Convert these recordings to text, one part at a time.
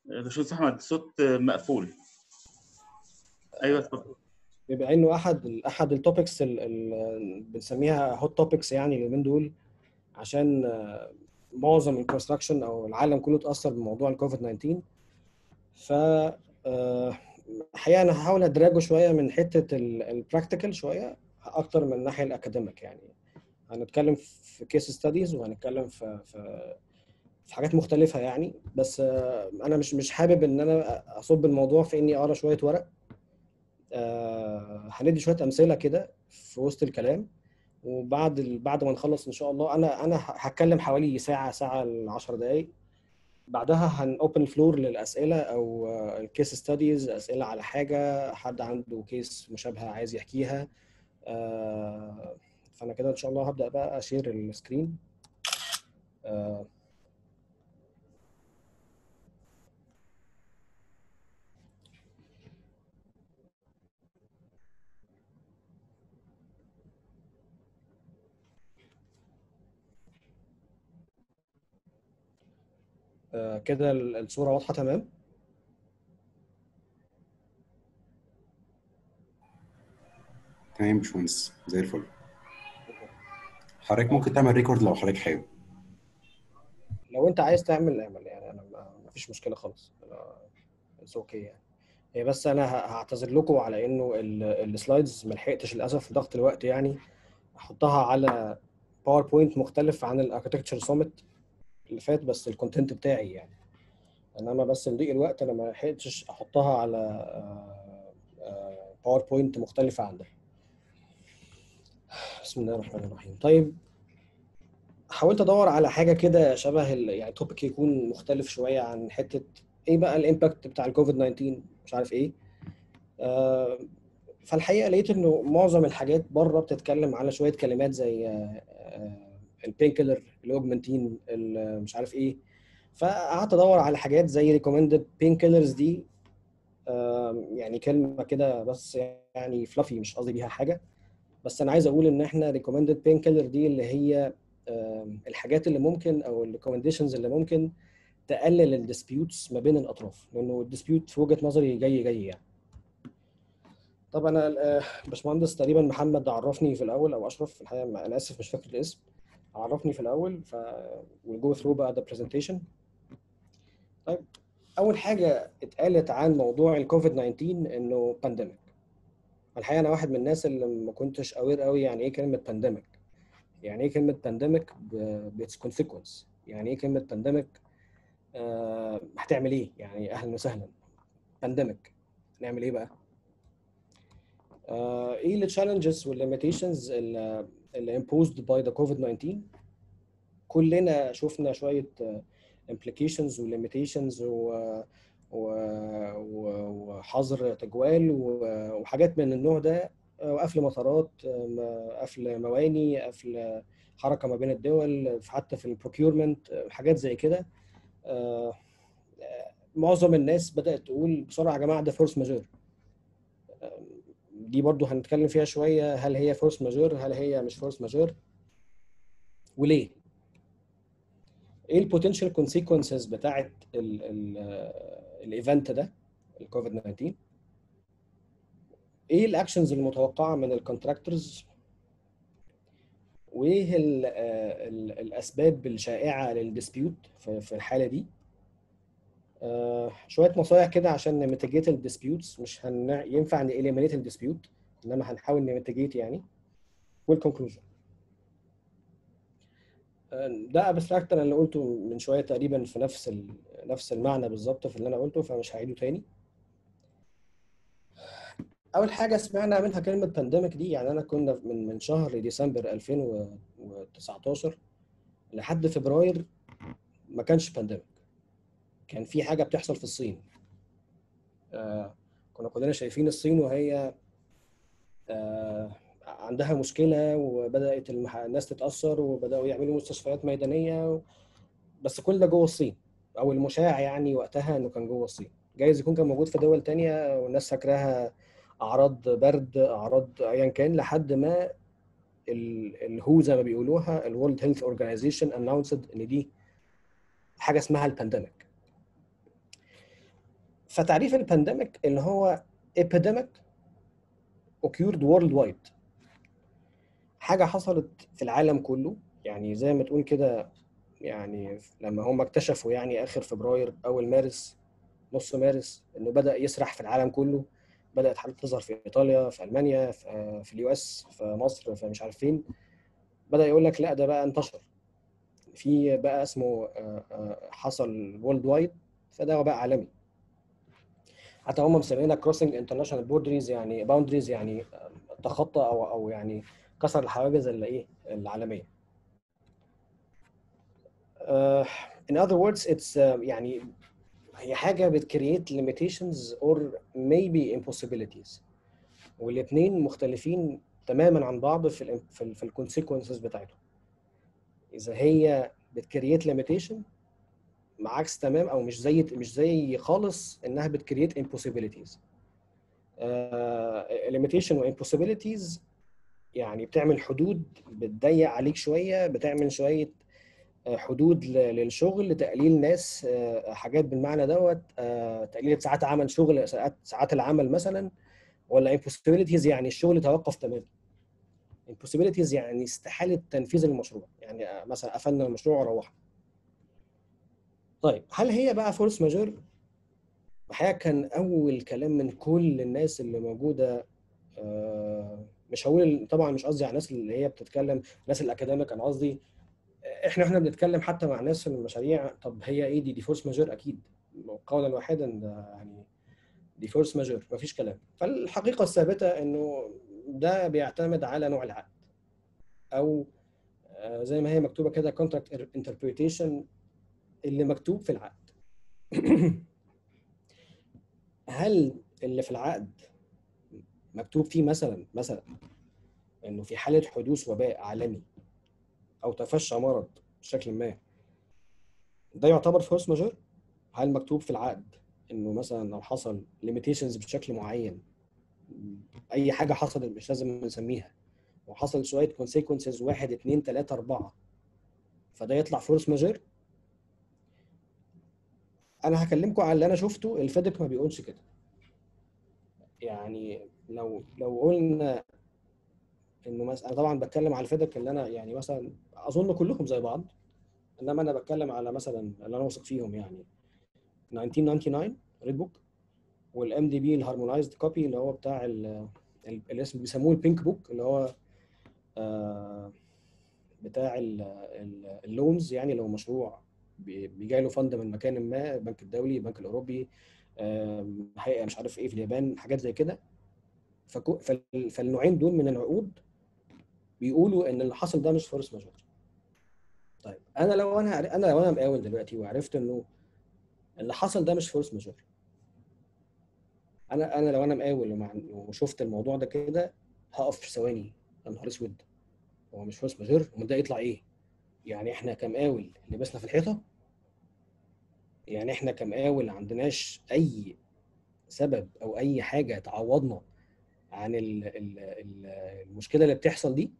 باشمهندس احمد الصوت مقفول ايوه اتفضل بما انه احد احد التوبكس اللي بنسميها هوت توبكس يعني اليومين دول عشان آه، معظم الكونستراكشن او العالم كله اتاثر بموضوع الكوفيد 19 ف آه، الحقيقه انا هحاول ادراجه شويه من حته البراكتيكال شويه اكتر من الناحيه الاكاديميك يعني هنتكلم في كيس ستاديز وهنتكلم في في في حاجات مختلفه يعني بس آه، انا مش مش حابب ان انا اصب الموضوع في اني اقرا شويه ورق آه، هندي شويه امثله كده في وسط الكلام وبعد ال- بعد ما نخلص ان شاء الله انا انا ه- هتكلم حوالي ساعه ساعه ل 10 دقائق بعدها هن اوبن فلور للاسئله او الكيس ستاديز اسئله على حاجه حد عنده كيس مشابهه عايز يحكيها آه، فانا كده ان شاء الله هبدا بقى اشير السكرين آه، آه، كده ال- الصوره واضحه تمام تمام يا باشمهندس زي الفل حضرتك ممكن تعمل ريكورد لو حضرتك حابب لو انت عايز تعمل اعمل يعني انا ما ما فيش مشكله خالص اتس اوكي يعني هي بس انا ه- هعتذر لكم على انه ال- السلايدز ما لحقتش للاسف في ضغط الوقت يعني احطها على باوربوينت مختلف عن الاركتكتشر سوميت اللي فات بس الكونتنت بتاعي يعني انما بس لضيق الوقت انا ما لحقتش احطها على باوربوينت مختلفه عن ده بسم الله الرحمن الرحيم طيب حاولت ادور على حاجه كده شبه ال- يعني توبيك يكون مختلف شويه عن حته ايه بقى الامباكت بتاع الكوفيد 19 مش عارف ايه آه، فالحقيقه لقيت انه معظم الحاجات بره بتتكلم على شويه كلمات زي البين كيلر الاوجمنتين مش عارف ايه فقعدت ادور على حاجات زي ريكومندد بين كيلرز دي آه، يعني كلمه كده بس يعني فلافي مش قصدي بيها حاجه بس انا عايز اقول ان احنا ريكومندد بين كيلر دي اللي هي آم، الحاجات اللي ممكن او الريكومنديشنز اللي ممكن تقلل الديسبيوتس ما بين الاطراف لانه الديسبيوت في وجهه نظري جاي جاي يعني طب انا آه، باشمهندس تقريبا محمد عرفني في الاول او اشرف في الحقيقه انا اسف مش فاكر الاسم عرفني في الاول ف we'll go through بقى the presentation طيب اول حاجه اتقالت عن موضوع الكوفيد 19 انه بانديميك الحقيقه انا واحد من الناس اللي ما كنتش اوير قوي يعني ايه كلمه بانديميك يعني ايه كلمه بانديميك بيتس كونسيكونس يعني ايه كلمه بانديميك آه هتعمل ايه يعني اهلا وسهلا بانديميك نعمل ايه بقى آه ايه التشالنجز والليميتيشنز اللي اللي imposed by the COVID-19 كلنا شفنا شويه implications وlimitations و و- و- وحظر تجوال و- وحاجات من النوع ده وقفل مطارات م- قفل مواني قفل حركه ما بين الدول حتى في البروكيورمنت حاجات زي كده آه، آه، معظم الناس بدات تقول بسرعه يا جماعه ده فورس ماجور دي برضو هنتكلم فيها شويه هل هي فورس ماجور هل هي مش فورس ماجور وليه ايه البوتنشال كونسيكونسز بتاعت الايفنت ده الكوفيد 19 ايه الاكشنز المتوقعه من الكونتراكتورز وايه ال- آه، ال- الاسباب الشائعه للديسبيوت في في الحاله دي آه، شويه نصايح كده عشان نميتيجيت الديسبيوتس مش هن... ينفع نإليمينيت الديسبيوت انما هنحاول نميتيجيت يعني والكونكلوجن ده ابستراكت انا اللي قلته من شويه تقريبا في نفس ال... نفس المعنى بالظبط في اللي انا قلته فمش هعيده تاني اول حاجه سمعنا منها كلمه بانديميك دي يعني انا كنا من من شهر ديسمبر 2019 لحد فبراير ما كانش بانديميك كان في حاجه بتحصل في الصين آه كنا كلنا شايفين الصين وهي آه عندها مشكله وبدات المح... الناس تتاثر وبداوا يعملوا مستشفيات ميدانيه و... بس كل ده جوه الصين او المشاع يعني وقتها انه كان جوه الصين جايز يكون كان موجود في دول تانية والناس فاكراها اعراض برد اعراض ايا كان لحد ما الهو زي ما بيقولوها الورلد هيلث اورجانيزيشن اناونسد ان دي حاجه اسمها البانديميك فتعريف البانديميك اللي هو epidemic occurred worldwide حاجه حصلت في العالم كله يعني زي ما تقول كده يعني لما هم اكتشفوا يعني اخر فبراير اول مارس نص مارس انه بدا يسرح في العالم كله بدات حالات تظهر في ايطاليا في المانيا في, في اليو اس في مصر في مش عارف فين بدا يقول لك لا ده بقى انتشر في بقى اسمه آه، آه، حصل وورلد وايد فده بقى عالمي حتى هم مسمينها كروسنج انترناشونال بوردريز يعني باوندريز يعني آه، تخطى او او يعني كسر الحواجز اللي ايه العالميه uh, in other words it's uh, يعني هي حاجه بتكريت limitations or maybe impossibilities والاثنين مختلفين تماما عن بعض في ال في ال في الكونسيكونسز بتاعتهم اذا هي بتكريت limitation عكس تمام او مش زي مش زي خالص انها بتكريت impossibilities uh, limitation و impossibilities يعني بتعمل حدود بتضيق عليك شويه بتعمل شويه آه، حدود ل- للشغل لتقليل ناس آه، حاجات بالمعنى دوت آه، تقليل ساعات عمل شغل ساعات ساعات العمل مثلا ولا impossibilities يعني الشغل توقف تماما impossibilities يعني استحاله تنفيذ المشروع يعني آه، مثلا قفلنا المشروع وروحنا طيب هل هي بقى فورس ماجور الحقيقه كان اول كلام من كل الناس اللي موجوده آه، مش هقول طبعا مش قصدي على الناس اللي هي بتتكلم الناس الاكاديميك انا قصدي احنا احنا بنتكلم حتى مع ناس في المشاريع طب هي ايه دي دي فورس ماجور اكيد قولا واحدا ده يعني دي فورس ماجور مفيش كلام فالحقيقه الثابته انه ده بيعتمد على نوع العقد او آه، زي ما هي مكتوبه كده contract interpretation اللي مكتوب في العقد هل اللي في العقد مكتوب فيه مثلا مثلا انه في حاله حدوث وباء عالمي او تفشى مرض بشكل ما ده يعتبر فورس ماجور هل مكتوب في العقد انه مثلا لو حصل ليميتيشنز بشكل معين اي حاجه حصلت مش لازم نسميها وحصل شويه كونسيكونسز واحد اثنين ثلاثه اربعه فده يطلع فورس ماجور انا هكلمكم على اللي انا شفته الفيدك ما بيقولش كده يعني لو لو قلنا انه مثلا انا طبعا بتكلم على الفيدك اللي انا يعني مثلا اظن كلهم زي بعض انما انا بتكلم على مثلا اللي انا واثق فيهم يعني 1999 ريد بوك والام دي بي الهارمونايزد كوبي اللي هو بتاع ال- ال- الاسم بيسموه البينك بوك اللي هو آه، بتاع ال- ال- اللونز يعني لو مشروع بي- بيجي له فند من مكان ما البنك الدولي البنك الاوروبي آم، هيئه مش عارف ايه في اليابان حاجات زي كده فكو- فال- فالنوعين دول من العقود بيقولوا ان اللي حصل ده مش فورس ماجور طيب انا لو انا عر- انا لو انا مقاول دلوقتي وعرفت انه اللي حصل ده مش فورس ماجور انا انا لو انا مقاول ومع- وشفت الموضوع ده كده هقف في ثواني يا نهار اسود هو مش فورس ماجور امال ده يطلع ايه؟ يعني احنا كمقاول لبسنا في الحيطه يعني احنا كمقاول ما عندناش اي سبب او اي حاجه تعوضنا عن ال ال ال المشكله اللي بتحصل دي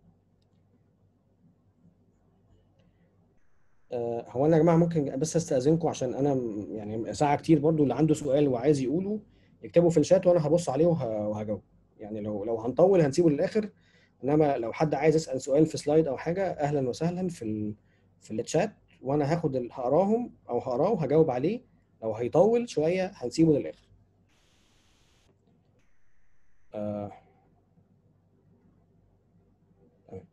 آه، هو انا يا جماعه ممكن بس استاذنكم عشان انا م- يعني ساعه كتير برضو اللي عنده سؤال وعايز يقوله يكتبه في الشات وانا هبص عليه وه- وهجاوب يعني لو لو هنطول هنسيبه للاخر انما لو حد عايز يسال سؤال في سلايد او حاجه اهلا وسهلا في ال في الشات وانا هاخد ال- هقراهم او هقراه وهجاوب عليه لو هيطول شويه هنسيبه للاخر آه. تمام.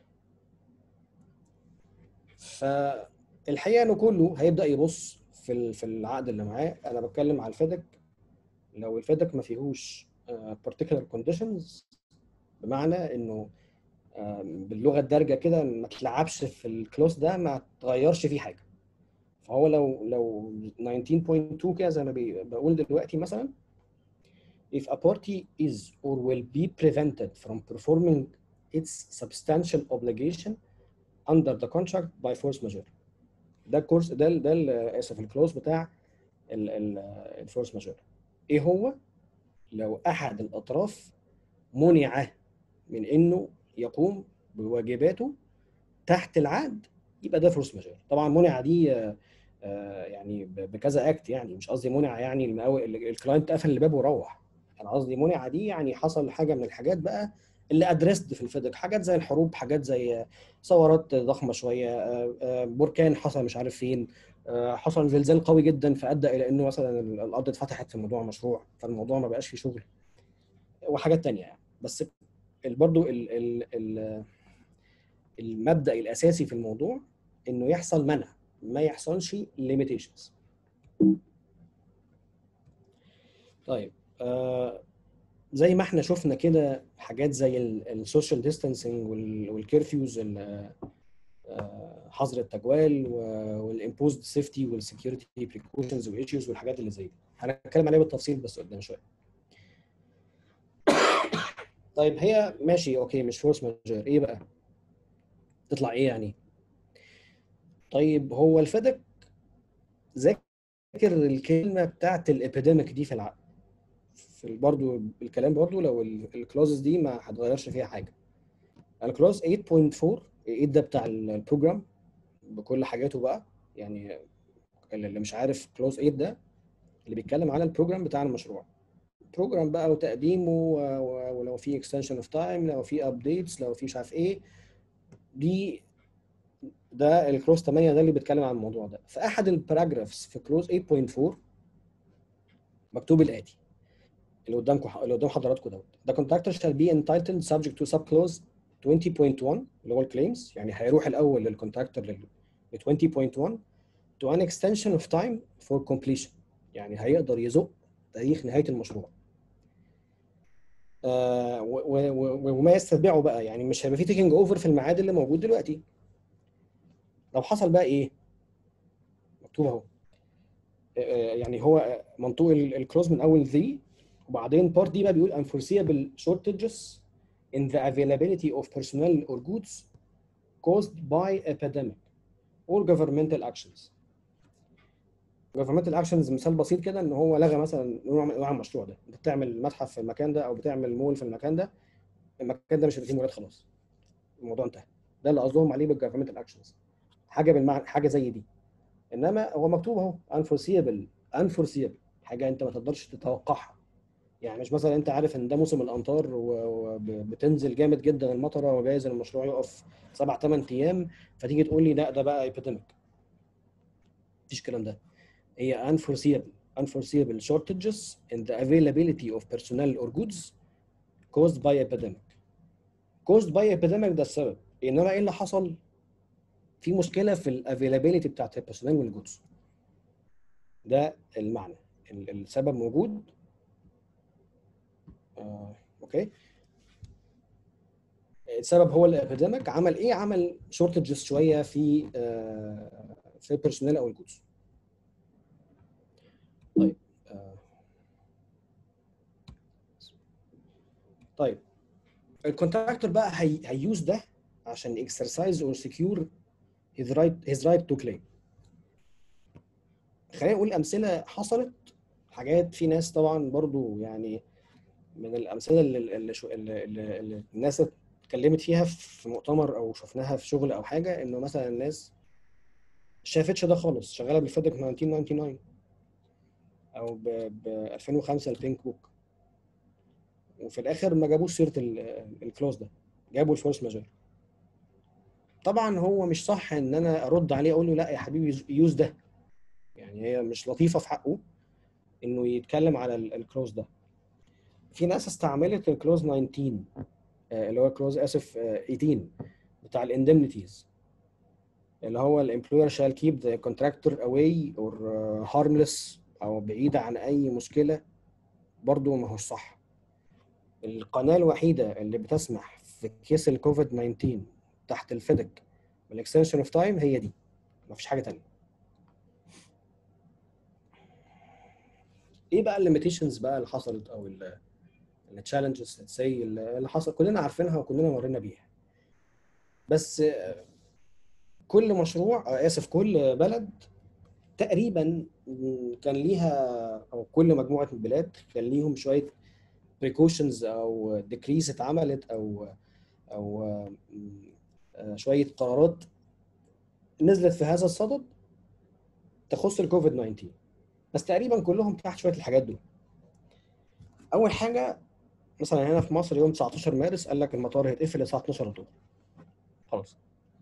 فالحقيقه انه كله هيبدا يبص في ال- في العقد اللي معاه انا بتكلم على الفيدك لو الفيدك ما فيهوش آه، particular conditions بمعنى انه آه، باللغه الدارجه كده ما تلعبش في الكلوز ده ما تغيرش فيه حاجه فهو لو لو 19.2 كده زي ما بي- بقول دلوقتي مثلا if a party is or will be prevented from performing its substantial obligation under the contract by force majeure ده الكورس ده ال- ده ال- اسف الكلوز بتاع الفورس ماجور ايه هو لو احد الاطراف منع من انه يقوم بواجباته تحت العقد يبقى ده فورس ماجور طبعا منع دي آه، آه، يعني ب- بكذا اكت يعني مش قصدي منع يعني المقاول ال- الكلاينت قفل الباب وروح انا قصدي منع دي يعني حصل حاجه من الحاجات بقى اللي ادريسد في الفيدك حاجات زي الحروب حاجات زي ثورات ضخمه شويه آه، آه، بركان حصل مش عارف فين آه، حصل زلزال قوي جدا فادى الى انه مثلا ال- الارض اتفتحت في موضوع مشروع فالموضوع ما بقاش فيه شغل وحاجات تانية يعني بس ال- برضو ال ال ال المبدا الاساسي في الموضوع انه يحصل منع ما يحصلش limitations طيب آه زي ما احنا شفنا كده حاجات زي السوشيال ديستانسنج والكيرفيوز حظر التجوال والامبوزد سيفتي والسكيورتي بريكوشنز والايشوز والحاجات اللي زي دي هنتكلم عليها بالتفصيل بس قدام شويه طيب هي ماشي اوكي مش فورس ماجور ايه بقى تطلع ايه يعني طيب هو الفدك ذاكر الكلمه بتاعت الابيديميك دي في العقد في برضه الكلام برضه لو الكلوزز دي ما هتغيرش فيها حاجه الكلوز 8.4 8 ده بتاع البروجرام بكل حاجاته بقى يعني اللي مش عارف كلوز 8 ده اللي بيتكلم على البروجرام بتاع المشروع بروجرام بقى وتقديمه و- و- ولو في اكستنشن اوف تايم لو في ابديتس لو في مش عارف ايه دي ده الكلوز 8 ده اللي بيتكلم عن الموضوع ده في احد الباراجرافز في كلوز 8.4 مكتوب الاتي اللي قدامكم اللي قدام حضراتكم دوت the contractor shall be entitled subject to subclause 20.1 اللي هو الكليمز يعني هيروح الاول للكونتراكتور لل 20.1 to an extension of time for completion يعني هيقدر يزق تاريخ نهايه المشروع آه و- و- و- وما يستتبعه بقى يعني مش هيبقى في تيكينج اوفر في الميعاد اللي موجود دلوقتي لو حصل بقى ايه مكتوب اهو آه، يعني هو منطوق الكلوز من اول ذي وبعدين بارت دي بقى بيقول unforeseeable shortages in the availability of personnel or goods caused by epidemic or governmental actions. governmental actions مثال بسيط كده ان هو لغى مثلا نوع من انواع المشروع ده انت بتعمل متحف في المكان ده او بتعمل مول في المكان ده المكان ده مش هيبقى فيه مولات خلاص الموضوع انتهى ده اللي قصدهم عليه بالجفرمنتال اكشنز حاجه بالمعنى حاجه زي دي انما هو مكتوب اهو unforeseeable unforeseeable حاجه انت ما تقدرش تتوقعها يعني مش مثلا انت عارف ان ده موسم الامطار وبتنزل جامد جدا المطره وجايز المشروع يقف سبع ثمان ايام فتيجي تقول لي لا ده بقى epidemic مفيش الكلام ده هي unforeseeable unforeseeable shortages in the availability of personnel or goods caused by epidemic caused by epidemic ده السبب انما ايه اللي حصل في مشكله في الافيلابيلتي بتاعت البيرسونال والجودز ده المعنى ال- السبب موجود آه، اوكي السبب هو الابيديميك عمل ايه عمل شورتجز شويه في آه، في البيرسونال او الجودز طيب آه، طيب الكونتراكتور بقى هي هيوز ده عشان اكسرسايز اور سكيور his right his right to claim خلينا نقول امثله حصلت حاجات في ناس طبعا برضو يعني من الامثله اللي, اللي, شو- اللي, اللي, اللي الناس اتكلمت فيها في مؤتمر او شفناها في شغل او حاجه انه مثلا الناس شافتش ده خالص شغاله بالفيدك 1999 او ب, ب 2005 البينك بوك وفي الاخر ما جابوش سيره ال- الكلوز ده جابوا الفورس ماجور طبعا هو مش صح ان انا ارد عليه اقول له لا يا حبيبي يوز ده يعني هي مش لطيفه في حقه انه يتكلم على ال- الكلوز ده في ناس استعملت الكلوز 19 آه، اللي هو كلوز اسف آه، 18 بتاع الاندemnities اللي هو الامبلوير شال كيب ذا كونتراكتور اواي اور هارملess او بعيده عن اي مشكله برضو ما هوش صح القناه الوحيده اللي بتسمح في كيس الكوفيد 19 تحت الفيدك بالاكستنشن اوف تايم هي دي ما فيش حاجه تانية ايه بقى الليميتيشنز بقى اللي حصلت او التشالنجز سي اللي حصل كلنا عارفينها وكلنا مرينا بيها بس آه، كل مشروع آه، اسف كل بلد تقريبا م، كان ليها او كل مجموعه من البلاد كان ليهم شويه بريكوشنز او ديكريز اتعملت او او آه، م، آه، شويه قرارات نزلت في هذا الصدد تخص الكوفيد 19 بس تقريبا كلهم تحت شويه الحاجات دول اول حاجه مثلا هنا في مصر يوم 19 مارس قال لك المطار هيتقفل الساعه 12 الظهر خلاص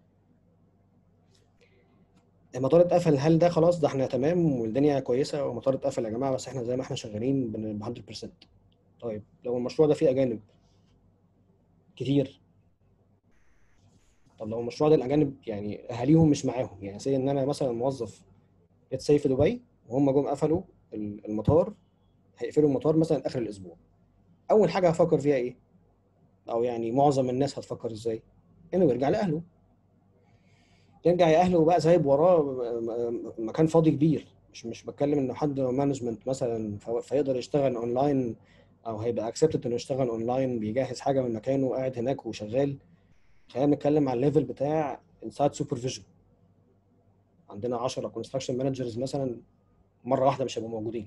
المطار اتقفل هل ده خلاص ده احنا تمام والدنيا كويسه والمطار اتقفل يا جماعه بس احنا زي ما احنا شغالين ب 100% طيب لو المشروع ده فيه اجانب كتير طب لو المشروع ده الاجانب يعني اهاليهم مش معاهم يعني زي ان انا مثلا موظف ليتس في دبي وهم جم قفلوا المطار هيقفلوا المطار مثلا اخر الاسبوع اول حاجه هفكر فيها ايه او يعني معظم الناس هتفكر ازاي انه يرجع لاهله يرجع لاهله وبقى سايب وراه مكان فاضي كبير مش مش بتكلم انه حد مانجمنت مثلا فيقدر يشتغل اونلاين او هيبقى اكسبتد انه يشتغل اونلاين بيجهز حاجه من مكانه وقاعد هناك وشغال خلينا نتكلم على الليفل بتاع انسايد سوبرفيجن عندنا 10 كونستراكشن مانجرز مثلا مره واحده مش هيبقوا موجودين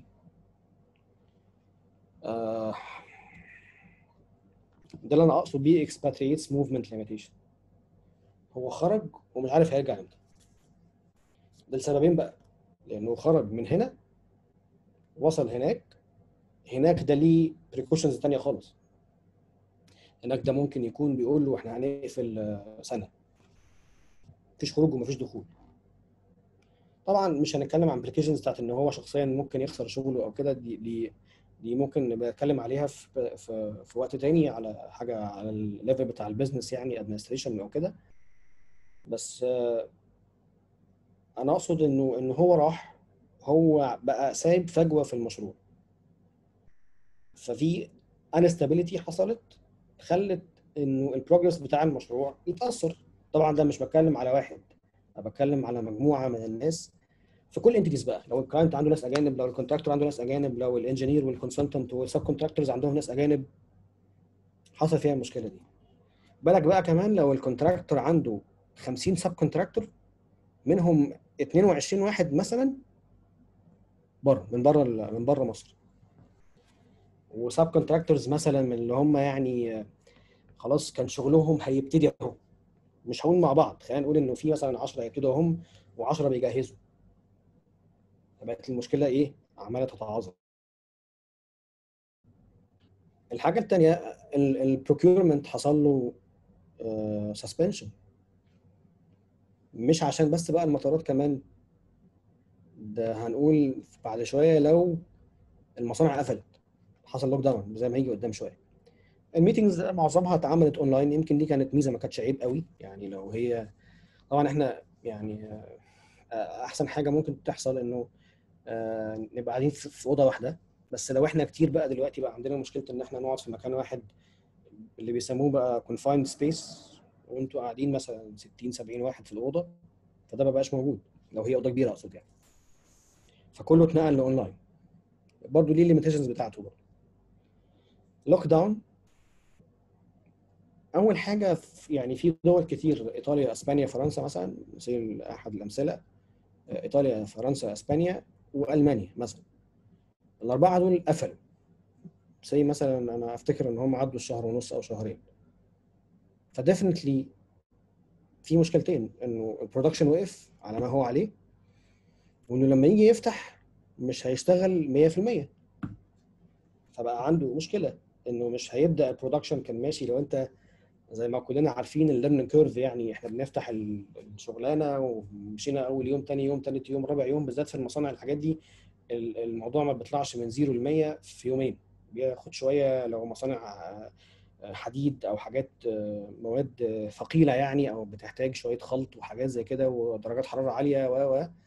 آه ده اللي انا اقصد بيه expatriates movement limitation هو خرج ومش عارف هيرجع امتى ده لسببين بقى لانه خرج من هنا وصل هناك هناك ده ليه بريكوشنز تانية خالص هناك ده ممكن يكون بيقول له احنا هنقفل سنه مفيش خروج ومفيش دخول طبعا مش هنتكلم عن ابلكيشنز بتاعت ان هو شخصيا ممكن يخسر شغله او كده دي دي دي ممكن نبقى نتكلم عليها في في في وقت تاني على حاجه على الليفل بتاع البيزنس يعني ادمنستريشن او كده بس انا اقصد انه ان هو راح هو بقى سايب فجوه في المشروع ففي انستابيليتي حصلت خلت انه البروجرس بتاع المشروع يتاثر طبعا ده مش بتكلم على واحد انا بتكلم على مجموعه من الناس في كل انتيتيز بقى لو الكلاينت عنده ناس اجانب لو الكونتراكتور عنده ناس اجانب لو الانجينير والكونسلتنت والسب كونتراكتورز عندهم ناس اجانب حصل فيها المشكله دي بالك بقى كمان لو الكونتراكتور عنده 50 سب كونتراكتور منهم 22 واحد مثلا بره من بره من بره مصر وسب كونتراكتورز مثلا من اللي هم يعني خلاص كان شغلهم هيبتدي اهو مش هقول مع بعض خلينا نقول انه في مثلا 10 هيبتدوا هم و10 بيجهزوا فبقت المشكله ايه عماله تتعاظم الحاجه الثانيه البروكيورمنت حصل له سسبنشن مش عشان بس بقى المطارات كمان ده هنقول بعد شويه لو المصانع قفلت حصل لوك داون زي ما هيجي قدام شويه الميتنجز معظمها اتعملت اونلاين يمكن دي كانت ميزه ما كانتش عيب قوي يعني لو هي طبعا احنا يعني احسن حاجه ممكن تحصل انه نبقى قاعدين في اوضه واحده بس لو احنا كتير بقى دلوقتي بقى عندنا مشكله ان احنا نقعد في مكان واحد اللي بيسموه بقى confined سبيس وانتوا قاعدين مثلا 60 70 واحد في الاوضه فده ما بقاش موجود لو هي اوضه كبيره اقصد يعني فكله اتنقل لاونلاين برضه ليه الليميتيشنز بتاعته برضه لوك داون اول حاجه في يعني في دول كتير ايطاليا اسبانيا فرنسا مثلا زي احد الامثله ايطاليا فرنسا اسبانيا والمانيا مثلا الاربعه دول قفلوا زي مثلا انا افتكر ان هم عدوا الشهر ونص او شهرين فديفنتلي في مشكلتين انه البرودكشن وقف على ما هو عليه وانه لما يجي يفتح مش هيشتغل 100% فبقى عنده مشكله انه مش هيبدا البرودكشن كان ماشي لو انت زي ما كلنا عارفين الليرنينج كيرف يعني احنا بنفتح الشغلانه ومشينا اول يوم تاني يوم تالت يوم رابع يوم بالذات في المصانع الحاجات دي الموضوع ما بيطلعش من زيرو ل 100 في يومين بياخد شويه لو مصانع حديد او حاجات مواد ثقيله يعني او بتحتاج شويه خلط وحاجات زي كده ودرجات حراره عاليه و و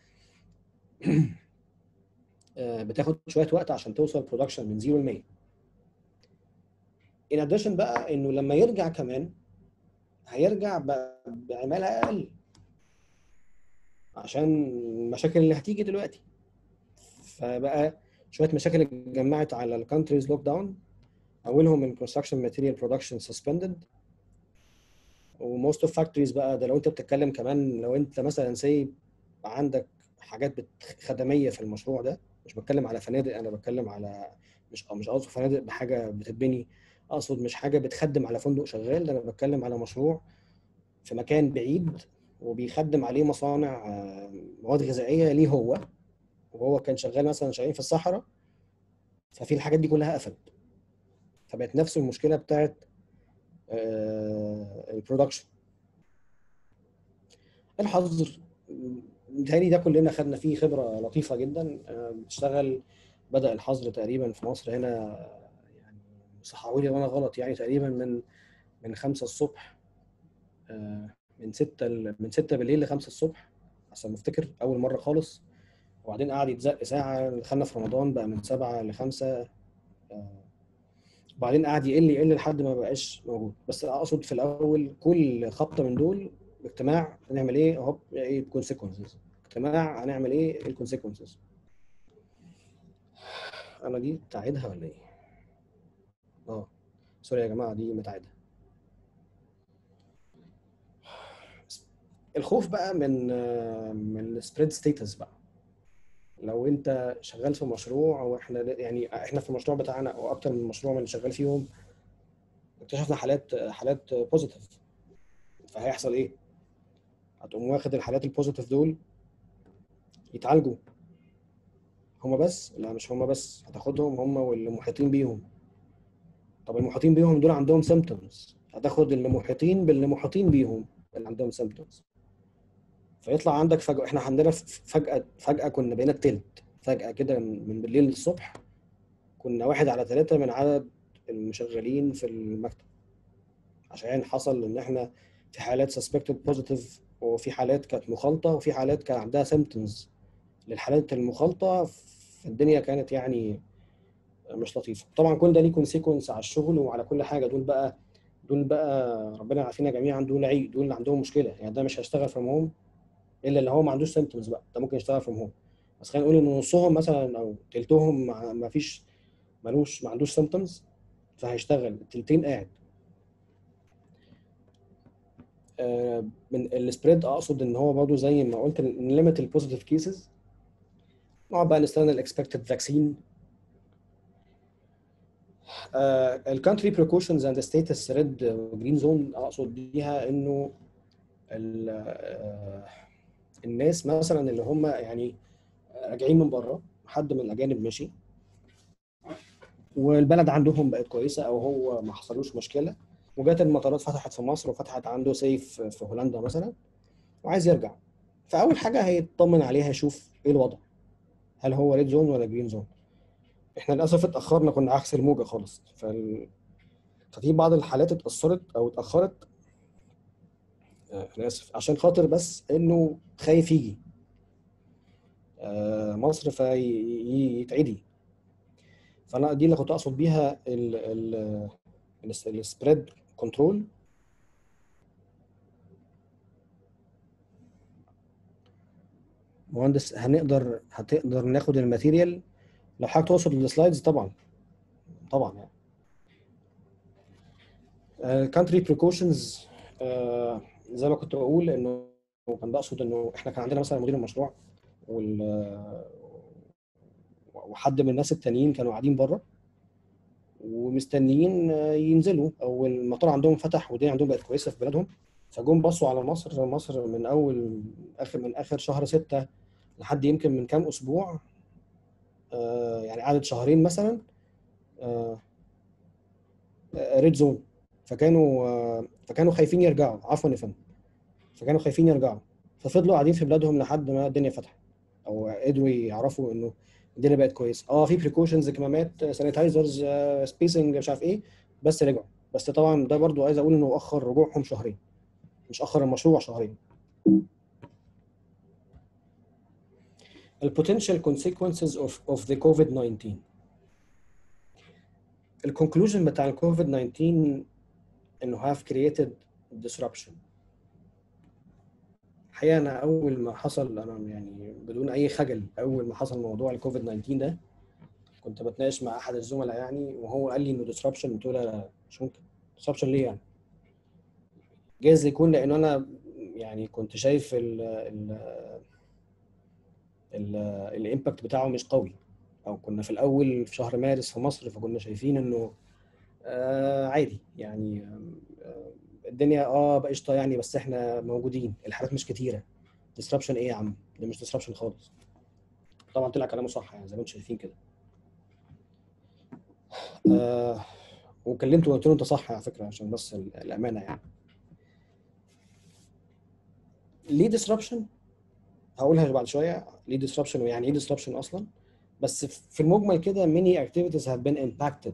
بتاخد شويه وقت عشان توصل برودكشن من زيرو ل 100 ان اديشن بقى انه لما يرجع كمان هيرجع بعماله اقل عشان المشاكل اللي هتيجي دلوقتي فبقى شويه مشاكل اتجمعت على الكونتريز لوك داون اولهم الكونستراكشن ماتيريال برودكشن سسبندد وموست اوف فاكتوريز بقى ده لو انت بتتكلم كمان لو انت مثلا سي عندك حاجات خدميه في المشروع ده مش بتكلم على فنادق انا بتكلم على مش مش قصدي فنادق بحاجه بتتبني اقصد مش حاجه بتخدم على فندق شغال ده انا بتكلم على مشروع في مكان بعيد وبيخدم عليه مصانع مواد غذائيه ليه هو وهو كان شغال مثلا شغالين في الصحراء ففي الحاجات دي كلها قفلت فبقت نفس المشكله بتاعت البرودكشن الحظر متهيألي ده كلنا خدنا فيه خبره لطيفه جدا آه، بتشتغل بدأ الحظر تقريبا في مصر هنا يعني صححوا لي وانا غلط يعني تقريبا من من 5 الصبح آه، من 6 ل- من 6 بالليل ل 5 الصبح عشان افتكر اول مره خالص وبعدين قعد يتزق ساعه دخلنا في رمضان بقى من 7 ل 5 وبعدين قعد يقل يقل لحد ما بقاش موجود بس اقصد في الاول كل خبطه من دول اجتماع هنعمل ايه اهو ايه الكونسيكونسز اجتماع هنعمل ايه الكونسيكونسز انا دي بتاعتها ولا ايه اه سوري يا جماعه دي متعاده الخوف بقى من آه، من السبريد ستيتس بقى لو انت شغال في مشروع واحنا يعني احنا في المشروع بتاعنا او اكتر من مشروع من اللي شغال فيهم اكتشفنا حالات حالات بوزيتيف فهيحصل ايه؟ هتقوم واخد الحالات البوزيتيف دول يتعالجوا هما بس؟ لا مش هما بس هتاخدهم هما واللي محيطين بيهم طب المحيطين بيهم دول عندهم سيمبتومز هتاخد اللي محيطين باللي محيطين بيهم اللي عندهم سيمبتومز فيطلع عندك فجأة احنا عندنا ف- فجأة فجأة كنا بقينا التلت فجأة كده من من بالليل للصبح كنا واحد على ثلاثة من عدد المشغلين في المكتب عشان حصل ان احنا في حالات سسبكتد بوزيتيف وفي حالات كانت مخالطة وفي حالات كان عندها سيمبتومز للحالات المخالطة فالدنيا كانت يعني مش لطيفة طبعا كل ده ليه كونسيكونس على الشغل وعلى كل حاجة دول بقى دول بقى ربنا يعافينا جميعا دول عيب دول اللي عندهم مشكلة يعني ده مش هيشتغل فروم هوم الا اللي هو ما عندوش سيمبتومز بقى ده ممكن يشتغل فروم هوم بس خلينا نقول ان نصهم مثلا او تلتهم ما ما فيش ملوش ما عندوش سيمبتومز فهيشتغل التلتين قاعد آه، من السبريد اقصد ان هو برضه زي ما قلت نليمت البوزيتيف كيسز نقعد بقى نستنى الاكسبكتد فاكسين الكونتري بريكوشنز اند ستيتس ريد جرين زون اقصد بيها انه ال- آه، الناس مثلا اللي هم يعني راجعين من بره حد من الاجانب مشي والبلد عندهم بقت كويسه او هو ما حصلوش مشكله وجات المطارات فتحت في مصر وفتحت عنده سيف في هولندا مثلا وعايز يرجع فاول حاجه هيطمن عليها يشوف ايه الوضع هل هو ريد زون ولا جرين زون احنا للاسف اتاخرنا كنا عكس الموجه خالص فال... ففي بعض الحالات اتاثرت او اتاخرت آه، انا اسف عشان خاطر بس انه خايف يجي آه، مصر فيتعدي فانا دي اللي كنت اقصد بيها السبريد كنترول مهندس هنقدر هتقدر ناخد الماتيريال لو حضرتك تقصد السلايدز طبعا طبعا يعني كانتري بريكوشنز زي ما كنت بقول انه كان بقصد انه احنا كان عندنا مثلا مدير المشروع وال وحد من الناس التانيين كانوا قاعدين بره ومستنيين آه، ينزلوا او المطار عندهم فتح والدنيا عندهم بقت كويسه في بلادهم فجم بصوا على مصر مصر من اول اخر من اخر شهر ستة لحد يمكن من كام اسبوع آه، يعني قعدت شهرين مثلا ريد زون فكانوا آه، فكانوا خايفين يرجعوا عفوا يا فندم فكانوا خايفين يرجعوا ففضلوا قاعدين في بلادهم لحد ما الدنيا فتحت او قدروا يعرفوا انه الدنيا بقت كويسه اه في بريكوشنز كمامات سانيتايزرز سبيسنج مش عارف ايه بس رجعوا بس طبعا ده برضو عايز اقول انه اخر رجوعهم شهرين مش اخر المشروع شهرين البوتنشال consequences of of the COVID-19 الكونكلوجن بتاع الكوفيد 19 انه have created disruption الحقيقه انا اول ما حصل انا يعني بدون اي خجل اول ما حصل موضوع الكوفيد 19 ده كنت بتناقش مع احد الزملاء يعني وهو قال لي انه disruption قلت له لا لا مش ممكن disruption ليه يعني؟ جايز يكون لان انا يعني كنت شايف ال ال ال الامباكت بتاعه مش قوي او كنا في الاول في شهر مارس في مصر فكنا شايفين انه آه عادي يعني آه الدنيا اه بقشطه يعني بس احنا موجودين الحالات مش كتيره disruption ايه يا عم ده مش disruption خالص طبعا طلع كلامه صح يعني زي ما انتم شايفين كده آه وكلمته وقلت له انت صح على فكره عشان بس ال- الامانه يعني ليه disruption هقولها بعد شويه ليه disruption ويعني ايه disruption اصلا بس في المجمل كده many activities have been impacted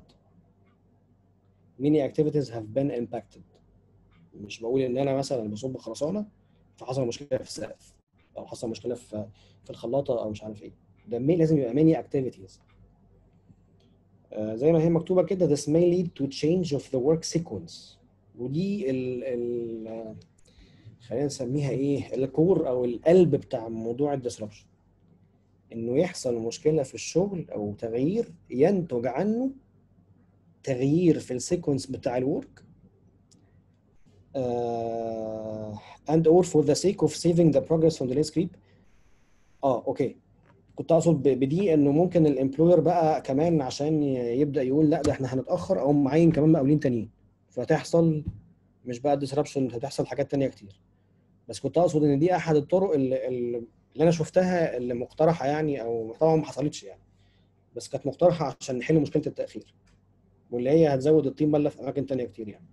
many activities have been impacted مش بقول ان انا مثلا بصب خرسانه فحصل مشكله في السقف او حصل مشكله في في الخلاطه او مش عارف ايه ده مي- لازم يبقى many activities آه، زي ما هي مكتوبه كده this may lead to change of the work sequence ودي ال ال آه، خلينا نسميها ايه الكور او القلب بتاع موضوع الديسربشن انه يحصل مشكله في الشغل او تغيير ينتج عنه تغيير في السيكونس بتاع الورك uh, and or for the sake of saving the progress from the landscape اه اوكي كنت اقصد ب- بدي انه ممكن الامبلوير بقى كمان عشان ي- يبدا يقول لا ده احنا هنتاخر او معين كمان مقاولين تانيين فتحصل مش بقى ديسربشن هتحصل حاجات تانية كتير بس كنت اقصد ان دي احد الطرق اللي, اللي انا شفتها اللي مقترحه يعني او طبعا ما حصلتش يعني بس كانت مقترحه عشان نحل مشكله التاخير واللي هي هتزود الطين بله في اماكن تانية كتير يعني